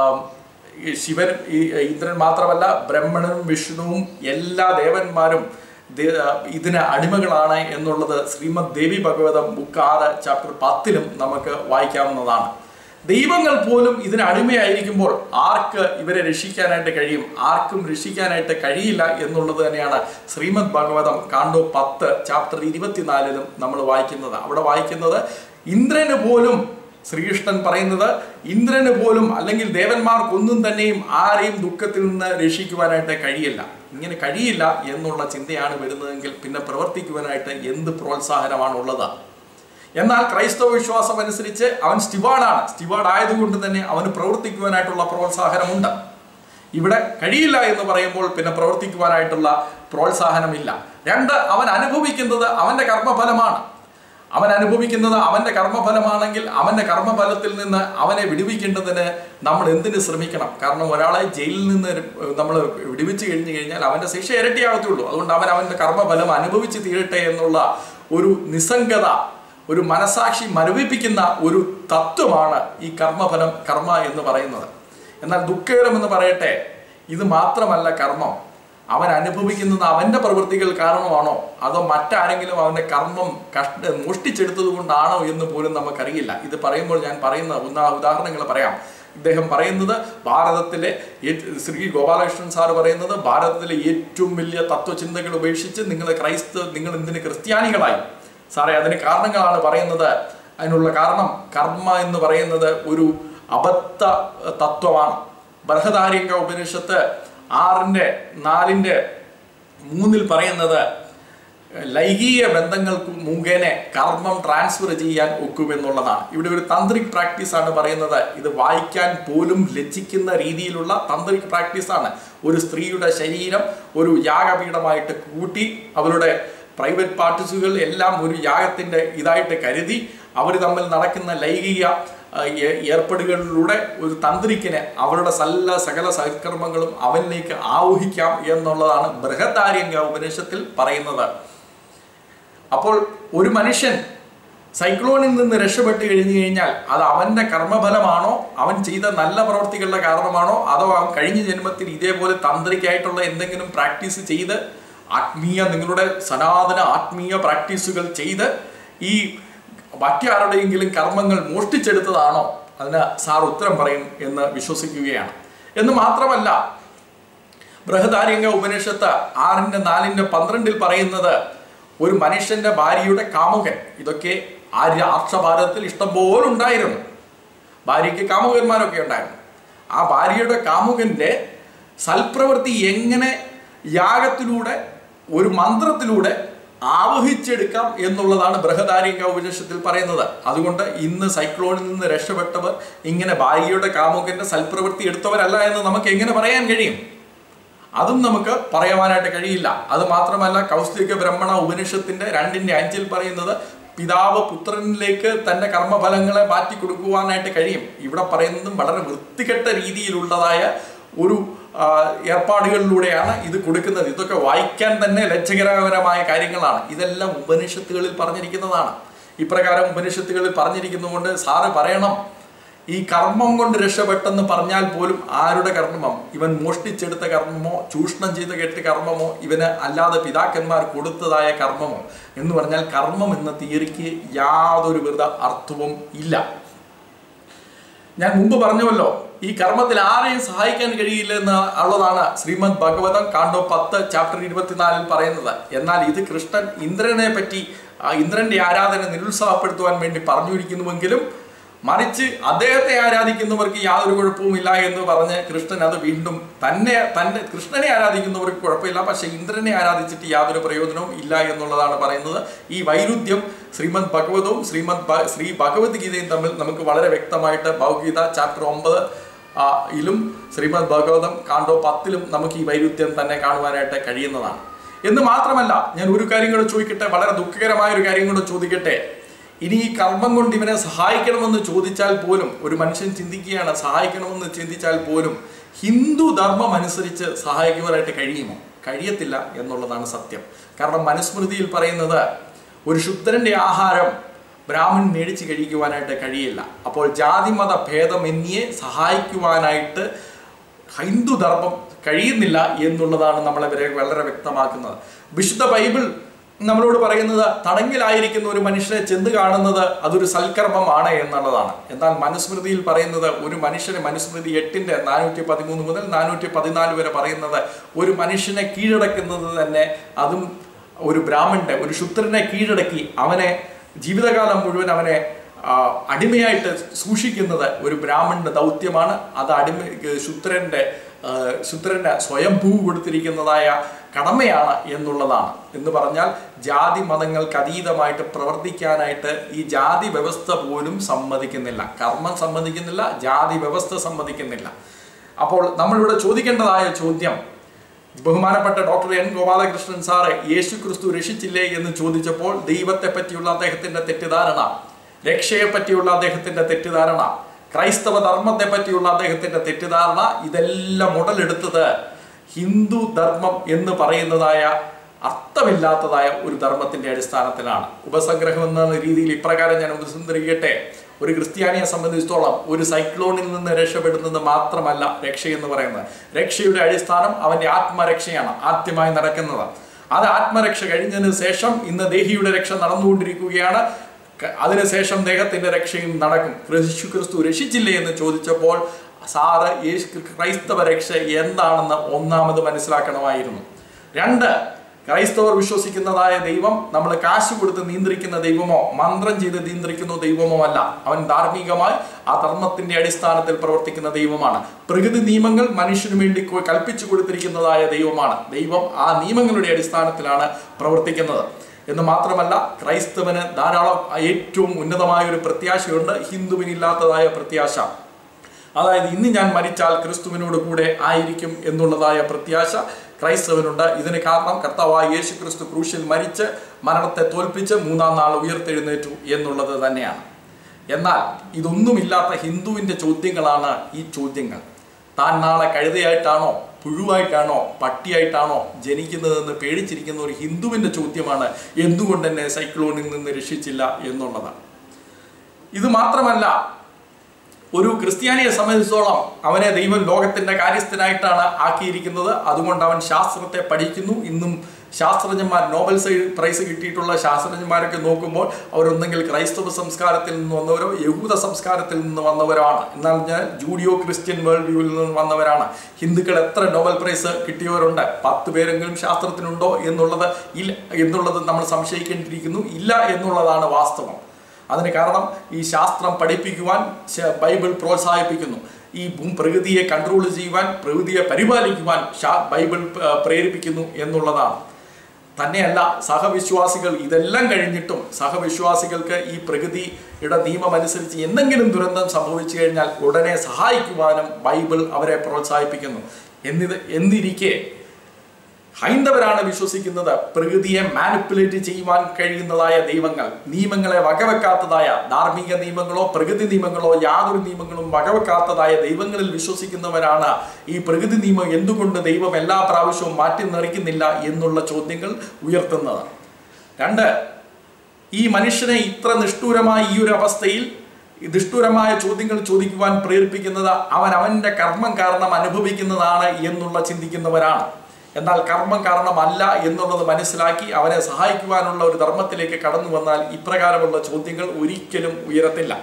ഈ ശിവൻ ഈ ഇന്ദ്രൻ മാത്രമല്ല ബ്രഹ്മണനും വിഷ്ണുവും എല്ലാ ദേവന്മാരും ദേ- ഇതിന് അടിമകളാണ് എന്നുള്ളത് ശ്രീമദ് ദേവി ഭഗവതം ബുക്ക് ആറ് ചാപ്റ്റർ പത്തിലും നമുക്ക് വായിക്കാവുന്നതാണ് ദൈവങ്ങൾ പോലും ഇതിന് അടിമയായിരിക്കുമ്പോൾ ആർക്ക് ഇവരെ രക്ഷിക്കാനായിട്ട് കഴിയും ആർക്കും രക്ഷിക്കാനായിട്ട് കഴിയില്ല എന്നുള്ളത് തന്നെയാണ് ശ്രീമദ് ഭഗവതം കാണ്ടോ പത്ത് ചാപ്റ്റർ ഇരുപത്തിനാലിലും നമ്മൾ വായിക്കുന്നത് അവിടെ വായിക്കുന്നത് ഇന്ദ്രന് പോലും ശ്രീകൃഷ്ണൻ പറയുന്നത് ഇന്ദ്രന് പോലും അല്ലെങ്കിൽ ദേവന്മാർക്കൊന്നും തന്നെയും ആരെയും ദുഃഖത്തിൽ നിന്ന് രക്ഷിക്കുവാനായിട്ട് കഴിയില്ല ഇങ്ങനെ കഴിയില്ല എന്നുള്ള ചിന്തയാണ് വരുന്നതെങ്കിൽ പിന്നെ പ്രവർത്തിക്കുവാനായിട്ട് എന്ത് പ്രോത്സാഹനമാണ് ഉള്ളത് എന്നാൽ ക്രൈസ്തവ വിശ്വാസം അനുസരിച്ച് അവൻ സ്റ്റിവാർഡാണ് സ്റ്റിവാർഡ് ആയതുകൊണ്ട് തന്നെ അവന് പ്രവർത്തിക്കുവാനായിട്ടുള്ള പ്രോത്സാഹനമുണ്ട് ഇവിടെ കഴിയില്ല എന്ന് പറയുമ്പോൾ പിന്നെ പ്രവർത്തിക്കുവാനായിട്ടുള്ള പ്രോത്സാഹനമില്ല രണ്ട് അവൻ അനുഭവിക്കുന്നത് അവന്റെ കർമ്മഫലമാണ് അവൻ അനുഭവിക്കുന്നത് അവന്റെ കർമ്മഫലമാണെങ്കിൽ അവന്റെ കർമ്മഫലത്തിൽ നിന്ന് അവനെ വിടുവിക്കേണ്ടതിന് നമ്മൾ എന്തിനു ശ്രമിക്കണം കാരണം ഒരാളെ ജയിലിൽ നിന്ന് നമ്മൾ വിടുവിച്ച് കഴിഞ്ഞു കഴിഞ്ഞാൽ അവന്റെ ശിക്ഷ ഇരട്ടിയാകത്തുള്ളൂ അതുകൊണ്ട് അവൻ അവന്റെ കർമ്മഫലം അനുഭവിച്ച് തീരട്ടെ എന്നുള്ള ഒരു നിസ്സംഗത ഒരു മനസാക്ഷി മരവിപ്പിക്കുന്ന ഒരു തത്വമാണ് ഈ കർമ്മഫലം കർമ്മ എന്ന് പറയുന്നത് എന്നാൽ ദുഃഖകരം എന്ന് പറയട്ടെ ഇത് മാത്രമല്ല കർമ്മം അവൻ അനുഭവിക്കുന്നത് അവന്റെ പ്രവൃത്തികൾ കാരണമാണോ അതോ മറ്റാരെങ്കിലും അവന്റെ കർമ്മം കഷ്ട മോഷ്ടിച്ചെടുത്തത് കൊണ്ടാണോ എന്ന് പോലും നമുക്കറിയില്ല ഇത് പറയുമ്പോൾ ഞാൻ പറയുന്ന ഉദാ ഉദാഹരണങ്ങൾ പറയാം ഇദ്ദേഹം പറയുന്നത് ഭാരതത്തിലെ ഏറ്റ് ശ്രീ ഗോപാലകൃഷ്ണൻ സാർ പറയുന്നത് ഭാരതത്തിലെ ഏറ്റവും വലിയ തത്വചിന്തകൾ ഉപേക്ഷിച്ച് നിങ്ങൾ ക്രൈസ്ത നിങ്ങൾ എന്തിന് ക്രിസ്ത്യാനികളായി സാറേ അതിന് കാരണങ്ങളാണ് പറയുന്നത് അതിനുള്ള കാരണം കർമ്മ എന്ന് പറയുന്നത് ഒരു അബദ്ധ തത്വമാണ് ബൃഹദാര്യങ്ക ഉപനിഷത്ത് ആറിൻ്റെ നാലിൻ്റെ മൂന്നിൽ പറയുന്നത് ലൈംഗിക ബന്ധങ്ങൾക്ക് മുഖേന കർമ്മം ട്രാൻസ്ഫർ ചെയ്യാൻ ഒക്കുമെന്നുള്ളതാണ് ഇവിടെ ഒരു തന്ത്രിക് പ്രാക്ടീസ് ആണ് പറയുന്നത് ഇത് വായിക്കാൻ പോലും ലജ്ജിക്കുന്ന രീതിയിലുള്ള തന്ത്രിക് പ്രാക്ടീസ് ആണ് ഒരു സ്ത്രീയുടെ ശരീരം ഒരു യാഗപീഠമായിട്ട് കൂട്ടി അവരുടെ പ്രൈവറ്റ് പാർട്ടീസുകൾ എല്ലാം ഒരു യാഗത്തിന്റെ ഇതായിട്ട് കരുതി അവർ തമ്മിൽ നടക്കുന്ന ലൈംഗിക ആ, ഏ- ഏർപ്പെടുകളിലൂടെ ഒരു തന്ത്രിക്കിനെ അവരുടെ സല്ല സകല സൽക്കർമ്മങ്ങളും അവനിലേക്ക് ആവഹിക്കാം എന്നുള്ളതാണ് ബൃഹദാര്യങ്ക ഉപനിഷത്തിൽ പറയുന്നത് അപ്പോൾ ഒരു മനുഷ്യൻ സൈക്ലോണിൽ നിന്ന് രക്ഷപ്പെട്ട് കഴിഞ്ഞു കഴിഞ്ഞാൽ അത് അവന്റെ കർമ്മഫലമാണോ അവൻ ചെയ്ത നല്ല പ്രവൃത്തികളുടെ കാരണമാണോ അതോ അവൻ കഴിഞ്ഞ ജന്മത്തിൽ ഇതേപോലെ തന്ത്രിക്കായിട്ടുള്ള എന്തെങ്കിലും പ്രാക്ടീസ് ചെയ്ത് ആത്മീയ നിങ്ങളുടെ സനാതന ആത്മീയ പ്രാക്ടീസുകൾ ചെയ്ത് ഈ മറ്റാരുടെയെങ്കിലും കർമ്മങ്ങൾ മോഷ്ടിച്ചെടുത്തതാണോ അതിന് സാർ ഉത്തരം പറയും എന്ന് വിശ്വസിക്കുകയാണ് എന്ന് മാത്രമല്ല ബൃഹദാര്യങ്ക ഉപനിഷത്ത് ആറിന്റെ നാലിന്റെ പന്ത്രണ്ടിൽ പറയുന്നത് ഒരു മനുഷ്യന്റെ ഭാര്യയുടെ കാമുകൻ ഇതൊക്കെ ആര്യ ആർഷഭാരതത്തിൽ ഇഷ്ടംപോലെ ഉണ്ടായിരുന്നു ഭാര്യയ്ക്ക് കാമുകന്മാരൊക്കെ ഉണ്ടായിരുന്നു ആ ഭാര്യയുടെ കാമുകന്റെ സൽപ്രവൃത്തി എങ്ങനെ യാഗത്തിലൂടെ ഒരു മന്ത്രത്തിലൂടെ ആവഹിച്ചെടുക്കാം എന്നുള്ളതാണ് ബൃഹദാരിക ഉപനിഷത്തിൽ പറയുന്നത് അതുകൊണ്ട് ഇന്ന് സൈക്ലോണിൽ നിന്ന് രക്ഷപ്പെട്ടവർ ഇങ്ങനെ ഭാര്യയുടെ കാമുകന്റെ സൽപ്രവൃത്തി എടുത്തവരല്ല എന്ന് നമുക്ക് എങ്ങനെ പറയാൻ കഴിയും അതും നമുക്ക് പറയുവാനായിട്ട് കഴിയില്ല അത് മാത്രമല്ല കൗസ്തിക ബ്രഹ്മണ ഉപനിഷത്തിന്റെ രണ്ടിന്റെ അഞ്ചിൽ പറയുന്നത് പിതാവ് പുത്രനിലേക്ക് തന്റെ കർമ്മഫലങ്ങളെ മാറ്റി കൊടുക്കുവാനായിട്ട് കഴിയും ഇവിടെ പറയുന്നതും വളരെ വൃത്തികെട്ട രീതിയിലുള്ളതായ ഒരു ആ, ഏർപ്പാടുകളിലൂടെയാണ് ഇത് കൊടുക്കുന്നത് ഇതൊക്കെ വായിക്കാൻ തന്നെ ലജ്ജകരകരമായ കാര്യങ്ങളാണ് ഇതെല്ലാം ഉപനിഷത്തുകളിൽ പറഞ്ഞിരിക്കുന്നതാണ് ഇപ്രകാരം ഉപനിഷത്തുകളിൽ പറഞ്ഞിരിക്കുന്നതുകൊണ്ട് സാറ് പറയണം ഈ കർമ്മം കൊണ്ട് രക്ഷപ്പെട്ടെന്ന് പറഞ്ഞാൽ പോലും ആരുടെ കർമ്മം ഇവൻ മോഷ്ടിച്ചെടുത്ത കർമ്മമോ ചൂഷണം ചെയ്ത് കേട്ട കർമ്മമോ ഇവന് അല്ലാതെ പിതാക്കന്മാർ കൊടുത്തതായ കർമ്മമോ എന്ന് പറഞ്ഞാൽ കർമ്മം എന്ന തിയറിക്ക് യാതൊരു വിധ അർത്ഥവും ഇല്ല ഞാൻ മുമ്പ് പറഞ്ഞുവല്ലോ ഈ കർമ്മത്തിൽ ആരെയും സഹായിക്കാൻ കഴിയില്ല എന്ന് ഉള്ളതാണ് ശ്രീമദ് ഭഗവതം കാണ്ടോ പത്ത് ചാപ്റ്റർ ഇരുപത്തിനാലിൽ പറയുന്നത് എന്നാൽ ഇത് കൃഷ്ണൻ ഇന്ദ്രനെ പറ്റി ആ ഇന്ദ്രന്റെ ആരാധന നിരുത്സാഹപ്പെടുത്തുവാൻ വേണ്ടി പറഞ്ഞിരിക്കുന്നുവെങ്കിലും മറിച്ച് അദ്ദേഹത്തെ ആരാധിക്കുന്നവർക്ക് യാതൊരു കുഴപ്പവുമില്ല എന്ന് പറഞ്ഞ് കൃഷ്ണൻ അത് വീണ്ടും തന്നെ തന്റെ കൃഷ്ണനെ ആരാധിക്കുന്നവർക്ക് കുഴപ്പമില്ല പക്ഷെ ഇന്ദ്രനെ ആരാധിച്ചിട്ട് യാതൊരു പ്രയോജനവും ഇല്ല എന്നുള്ളതാണ് പറയുന്നത് ഈ വൈരുദ്ധ്യം ശ്രീമദ് ഭഗവതവും ശ്രീമദ് ഭ- ശ്രീ ഭഗവത്ഗീതയും തമ്മിൽ നമുക്ക് വളരെ വ്യക്തമായിട്ട് ഭഗവത്ഗീത ചാപ്റ്റർ ഒമ്പത് ആ, യിലും ശ്രീമദ് ഭഗവതം കാണ്ടോ പത്തിലും നമുക്ക് ഈ വൈരുദ്ധ്യം തന്നെ കാണുവാനായിട്ട് കഴിയുന്നതാണ് എന്ന് മാത്രമല്ല ഞാൻ ഒരു കാര്യം കൂടെ ചോദിക്കട്ടെ വളരെ ദുഃഖകരമായ ഒരു കാര്യം കൂടെ ചോദിക്കട്ടെ ഇനി ഈ കർമ്മം കൊണ്ട് ഇവനെ സഹായിക്കണമെന്ന് ചോദിച്ചാൽ പോലും ഒരു മനുഷ്യൻ ചിന്തിക്കുകയാണ് സഹായിക്കണമെന്ന് ചിന്തിച്ചാൽ പോലും ഹിന്ദു ധർമ്മം അനുസരിച്ച് സഹായിക്കുവാനായിട്ട് കഴിയുമോ കഴിയത്തില്ല എന്നുള്ളതാണ് സത്യം കാരണം മനുസ്മൃതിയിൽ പറയുന്നത് ഒരു ശുദ്ധരന്റെ ആഹാരം ബ്രാഹ്മൺ മേടിച്ച് കഴിക്കുവാനായിട്ട് കഴിയില്ല അപ്പോൾ ജാതിമത ഭേദമന്യേ സഹായിക്കുവാനായിട്ട് ഹിന്ദു ധർമ്മം കഴിയുന്നില്ല എന്നുള്ളതാണ് നമ്മളെ വരെ വളരെ വ്യക്തമാക്കുന്നത് വിശുദ്ധ ബൈബിൾ നമ്മളോട് പറയുന്നത് തടങ്കിലായിരിക്കുന്ന ഒരു മനുഷ്യനെ ചെന്ന് കാണുന്നത് അതൊരു സൽക്കർമ്മമാണ് എന്നുള്ളതാണ് എന്നാൽ മനുസ്മൃതിയിൽ പറയുന്നത് ഒരു മനുഷ്യനെ മനുസ്മൃതി എട്ടിന്റെ നാനൂറ്റി പതിമൂന്ന് മുതൽ നാനൂറ്റി പതിനാല് വരെ പറയുന്നത് ഒരു മനുഷ്യനെ കീഴടക്കുന്നത് തന്നെ അതും ഒരു ബ്രാഹ്മണന്റെ ഒരു ശുദ്രനെ കീഴടക്കി അവനെ ജീവിതകാലം മുഴുവൻ അവനെ ആ, അടിമയായിട്ട് സൂക്ഷിക്കുന്നത് ഒരു ബ്രാഹ്മണന്റെ ദൗത്യമാണ് അത് അടിമ ശുദ്രന്റെ ആ, ശുദ്രന് സ്വയംഭൂ കൊടുത്തിരിക്കുന്നതായ കടമയാണ് എന്നുള്ളതാണ് എന്ന് പറഞ്ഞാൽ ജാതി മതങ്ങൾക്ക് അതീതമായിട്ട് പ്രവർത്തിക്കാനായിട്ട് ഈ ജാതി വ്യവസ്ഥ പോലും സമ്മതിക്കുന്നില്ല കർമ്മം സമ്മതിക്കുന്നില്ല ജാതി വ്യവസ്ഥ സമ്മതിക്കുന്നില്ല അപ്പോൾ നമ്മളിവിടെ ചോദിക്കേണ്ടതായ ചോദ്യം ബഹുമാനപ്പെട്ട ഡോക്ടർ എൻ ഗോപാലകൃഷ്ണൻ സാറ് യേശു ക്രിസ്തു രക്ഷിച്ചില്ലേ എന്ന് ചോദിച്ചപ്പോൾ ദൈവത്തെ പറ്റിയുള്ള അദ്ദേഹത്തിന്റെ തെറ്റിദ്ധാരണ രക്ഷയെ പറ്റിയുള്ള അദ്ദേഹത്തിന്റെ തെറ്റിദ്ധാരണ ക്രൈസ്തവ ധർമ്മത്തെ പറ്റിയുള്ള അദ്ദേഹത്തിന്റെ തെറ്റിദ്ധാരണ ഇതെല്ലാം ഉടലെടുത്തത് ഹിന്ദു ധർമ്മം എന്ന് പറയുന്നതായ അർത്ഥമില്ലാത്തതായ ഒരു ധർമ്മത്തിന്റെ അടിസ്ഥാനത്തിലാണ് ഉപസംഗ്രഹം എന്ന രീതിയിൽ ഇപ്രകാരം ഞാൻ ഉപസംഹരിക്കട്ടെ ഒരു ക്രിസ്ത്യാനിയെ സംബന്ധിച്ചിടത്തോളം ഒരു സൈക്ലോണിൽ നിന്ന് രക്ഷപ്പെടുന്നത് മാത്രമല്ല രക്ഷ എന്ന് പറയുന്നത് രക്ഷയുടെ അടിസ്ഥാനം അവന്റെ ആത്മരക്ഷയാണ് ആദ്യമായി നടക്കുന്നത് അത് ആത്മരക്ഷ കഴിഞ്ഞതിന് ശേഷം ഇന്ന് ദേഹിയുടെ രക്ഷ നടന്നുകൊണ്ടിരിക്കുകയാണ് ക- അതിനുശേഷം ദേഹത്തിന്റെ രക്ഷയും നടക്കും ക്രിസ്തു ക്രിസ്തു രക്ഷിച്ചില്ലേ എന്ന് ചോദിച്ചപ്പോൾ സാറ് യേശു ക്രൈസ്തവ രക്ഷ എന്താണെന്ന് ഒന്നാമത് മനസ്സിലാക്കണമായിരുന്നു രണ്ട് ക്രൈസ്തവർ വിശ്വസിക്കുന്നതായ ദൈവം നമ്മൾ കാശ് കൊടുത്ത് നിയന്ത്രിക്കുന്ന ദൈവമോ മന്ത്രം ചെയ്ത് നിയന്ത്രിക്കുന്ന ദൈവമോ അല്ല അവൻ ധാർമ്മികമായി ആ ധർമ്മത്തിന്റെ അടിസ്ഥാനത്തിൽ പ്രവർത്തിക്കുന്ന ദൈവമാണ് പ്രകൃതി നിയമങ്ങൾ മനുഷ്യന് വേണ്ടി കൊ- കൽപ്പിച്ചു കൊടുത്തിരിക്കുന്നതായ ദൈവമാണ് ദൈവം ആ നിയമങ്ങളുടെ അടിസ്ഥാനത്തിലാണ് പ്രവർത്തിക്കുന്നത് എന്ന് മാത്രമല്ല ക്രൈസ്തവന് ധാരാളം ഏറ്റവും ഉന്നതമായ ഒരു പ്രത്യാശയുണ്ട് ഹിന്ദുവിനില്ലാത്തതായ പ്രത്യാശ അതായത് ഇന്ന് ഞാൻ മരിച്ചാൽ ക്രിസ്തുവിനോട് കൂടെ ആയിരിക്കും എന്നുള്ളതായ പ്രത്യാശ ക്രൈസ്തവനുണ്ട് ഇതിന് കാരണം കർത്താവായ യേശു ക്രിസ്തു ക്രൂശിൽ മരിച്ച് മരണത്തെ തോൽപ്പിച്ച് മൂന്നാം നാൾ ഉയർത്തെഴുന്നേറ്റു എന്നുള്ളത് തന്നെയാണ് എന്നാൽ ഇതൊന്നുമില്ലാത്ത ഹിന്ദുവിന്റെ ചോദ്യങ്ങളാണ് ഈ ചോദ്യങ്ങൾ താൻ നാളെ കഴുതയായിട്ടാണോ പുഴുവായിട്ടാണോ പട്ടിയായിട്ടാണോ ജനിക്കുന്നതെന്ന് പേടിച്ചിരിക്കുന്ന ഒരു ഹിന്ദുവിൻ്റെ ചോദ്യമാണ് എന്തുകൊണ്ട് എന്നെ സൈക്ലോണിൽ നിന്ന് രക്ഷിച്ചില്ല എന്നുള്ളതാണ് ഇത് മാത്രമല്ല ഒരു ക്രിസ്ത്യാനിയെ സംബന്ധിച്ചോളം അവനെ ദൈവം ലോകത്തിന്റെ കാര്യസ്ഥനായിട്ടാണ് ആക്കിയിരിക്കുന്നത് അതുകൊണ്ട് അവൻ ശാസ്ത്രത്തെ പഠിക്കുന്നു ഇന്നും ശാസ്ത്രജ്ഞന്മാർ നോബൽ സൈ- പ്രൈസ് കിട്ടിയിട്ടുള്ള ശാസ്ത്രജ്ഞന്മാരൊക്കെ നോക്കുമ്പോൾ അവരൊന്നെങ്കിൽ ക്രൈസ്തവ സംസ്കാരത്തിൽ നിന്ന് വന്നവരോ യഹൂദ സംസ്കാരത്തിൽ നിന്ന് വന്നവരാണ് എന്നാൽ ഞാൻ ജൂഡിയോ ക്രിസ്ത്യൻ വേൾഡ് വ്യൂവിൽ നിന്ന് വന്നവരാണ് ഹിന്ദുക്കൾ എത്ര നോബൽ പ്രൈസ് കിട്ടിയവരുണ്ട് പത്ത് പേരെങ്കിലും ശാസ്ത്രത്തിനുണ്ടോ എന്നുള്ളത് ഇല്ല എന്നുള്ളത് നമ്മൾ സംശയിക്കേണ്ടിയിരിക്കുന്നു ഇല്ല എന്നുള്ളതാണ് വാസ്തവം അതിന് കാരണം ഈ ശാസ്ത്രം പഠിപ്പിക്കുവാൻ ശ- ബൈബിൾ പ്രോത്സാഹിപ്പിക്കുന്നു ഈ ഭൂ- പ്രകൃതിയെ കൺട്രോൾ ചെയ്യുവാൻ പ്രകൃതിയെ പരിപാലിക്കുവാൻ ശാ- ബൈബിൾ പ- പ്രേരിപ്പിക്കുന്നു എന്നുള്ളതാണ് തന്നെയല്ല സഹവിശ്വാസികൾ ഇതെല്ലാം കഴിഞ്ഞിട്ടും സഹവിശ്വാസികൾക്ക് ഈ പ്രകൃതിയുടെ നിയമം അനുസരിച്ച് എന്തെങ്കിലും ദുരന്തം സംഭവിച്ചു കഴിഞ്ഞാൽ ഉടനെ സഹായിക്കുവാനും ബൈബിൾ അവരെ പ്രോത്സാഹിപ്പിക്കുന്നു എന്നിത് എന്നിരിക്കെ ഹൈന്ദവരാണ് വിശ്വസിക്കുന്നത് പ്രകൃതിയെ മാനിപ്പുലേറ്റ് ചെയ്യുവാൻ കഴിയുന്നതായ ദൈവങ്ങൾ നിയമങ്ങളെ വകവെക്കാത്തതായ ധാർമ്മിക നിയമങ്ങളോ പ്രകൃതി നിയമങ്ങളോ യാതൊരു നിയമങ്ങളും വകവെക്കാത്തതായ ദൈവങ്ങളിൽ വിശ്വസിക്കുന്നവരാണ് ഈ പ്രകൃതി നിയമം എന്തുകൊണ്ട് ദൈവം എല്ലാ പ്രാവശ്യവും മാറ്റി നിറയ്ക്കുന്നില്ല എന്നുള്ള ചോദ്യങ്ങൾ ഉയർത്തുന്നത് രണ്ട് ഈ മനുഷ്യനെ ഇത്ര നിഷ്ഠൂരമായ ഈ ഒരു അവസ്ഥയിൽ ഈ നിഷ്ഠൂരമായ ചോദ്യങ്ങൾ ചോദിക്കുവാൻ പ്രേരിപ്പിക്കുന്നത് അവൻ അവൻ്റെ കർമ്മം കാരണം അനുഭവിക്കുന്നതാണ് എന്നുള്ള ചിന്തിക്കുന്നവരാണ് എന്നാൽ കർമ്മം കാരണമല്ല എന്നുള്ളത് മനസ്സിലാക്കി അവനെ സഹായിക്കുവാനുള്ള ഒരു ധർമ്മത്തിലേക്ക് കടന്നു വന്നാൽ ഇപ്രകാരമുള്ള ചോദ്യങ്ങൾ ഒരിക്കലും ഉയരത്തില്ല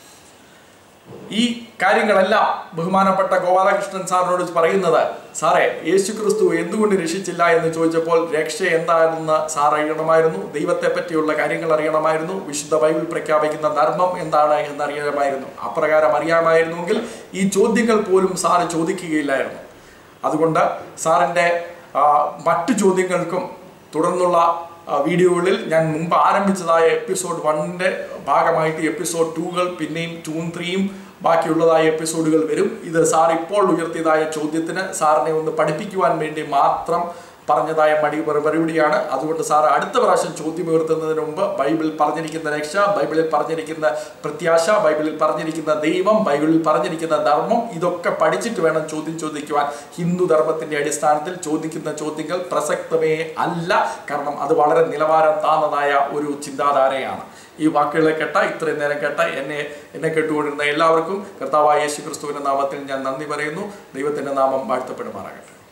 ഈ കാര്യങ്ങളെല്ലാം ബഹുമാനപ്പെട്ട ഗോപാലകൃഷ്ണൻ സാറിനോട് പറയുന്നത് സാറേ യേശു ക്രിസ്തു എന്തുകൊണ്ട് രക്ഷിച്ചില്ല എന്ന് ചോദിച്ചപ്പോൾ രക്ഷ എന്താണെന്ന് സാർ അറിയണമായിരുന്നു ദൈവത്തെ പറ്റിയുള്ള കാര്യങ്ങൾ അറിയണമായിരുന്നു വിശുദ്ധ ബൈബിൾ പ്രഖ്യാപിക്കുന്ന ധർമ്മം എന്താണ് എന്ന് അറിയണമായിരുന്നു അപ്രകാരം അറിയാമായിരുന്നുവെങ്കിൽ ഈ ചോദ്യങ്ങൾ പോലും സാറ് ചോദിക്കുകയില്ലായിരുന്നു അതുകൊണ്ട് സാറിൻ്റെ ആ, മറ്റു ചോദ്യങ്ങൾക്കും തുടർന്നുള്ള ആ, വീഡിയോകളിൽ ഞാൻ മുമ്പ് ആരംഭിച്ചതായ എപ്പിസോഡ് വണ്ണിൻ്റെ ഭാഗമായിട്ട് എപ്പിസോഡ് ടൂകൾ പിന്നെയും ടൂവും ത്രീയും ബാക്കിയുള്ളതായ എപ്പിസോഡുകൾ വരും ഇത് സാർ ഇപ്പോൾ ഉയർത്തിയതായ ചോദ്യത്തിന് സാറിനെ ഒന്ന് പഠിപ്പിക്കുവാൻ വേണ്ടി മാത്രം പറഞ്ഞതായ മടി മറുപടിയാണ് അതുകൊണ്ട് സാർ അടുത്ത പ്രാവശ്യം ചോദ്യം ഉയർത്തുന്നതിന് മുമ്പ് ബൈബിളിൽ പറഞ്ഞിരിക്കുന്ന രക്ഷ ബൈബിളിൽ പറഞ്ഞിരിക്കുന്ന പ്രത്യാശ ബൈബിളിൽ പറഞ്ഞിരിക്കുന്ന ദൈവം ബൈബിളിൽ പറഞ്ഞിരിക്കുന്ന ധർമ്മം ഇതൊക്കെ പഠിച്ചിട്ട് വേണം ചോദ്യം ചോദിക്കുവാൻ ഹിന്ദു ധർമ്മത്തിന്റെ അടിസ്ഥാനത്തിൽ ചോദിക്കുന്ന ചോദ്യങ്ങൾ പ്രസക്തമേ അല്ല കാരണം അത് വളരെ നിലവാരം താന്നതായ ഒരു ചിന്താധാരയാണ് ഈ വാക്കുകളെ കേട്ട ഇത്രയും നേരം കേട്ട എന്നെ എന്നെ കേട്ടുകൊണ്ടിരുന്ന എല്ലാവർക്കും കർത്താവായ യേശു ക്രിസ്തുവിന്റെ നാമത്തിൽ ഞാൻ നന്ദി പറയുന്നു ദൈവത്തിന്റെ നാമം വാഴ്ത്തപ്പെടുമാറാകട്ടെ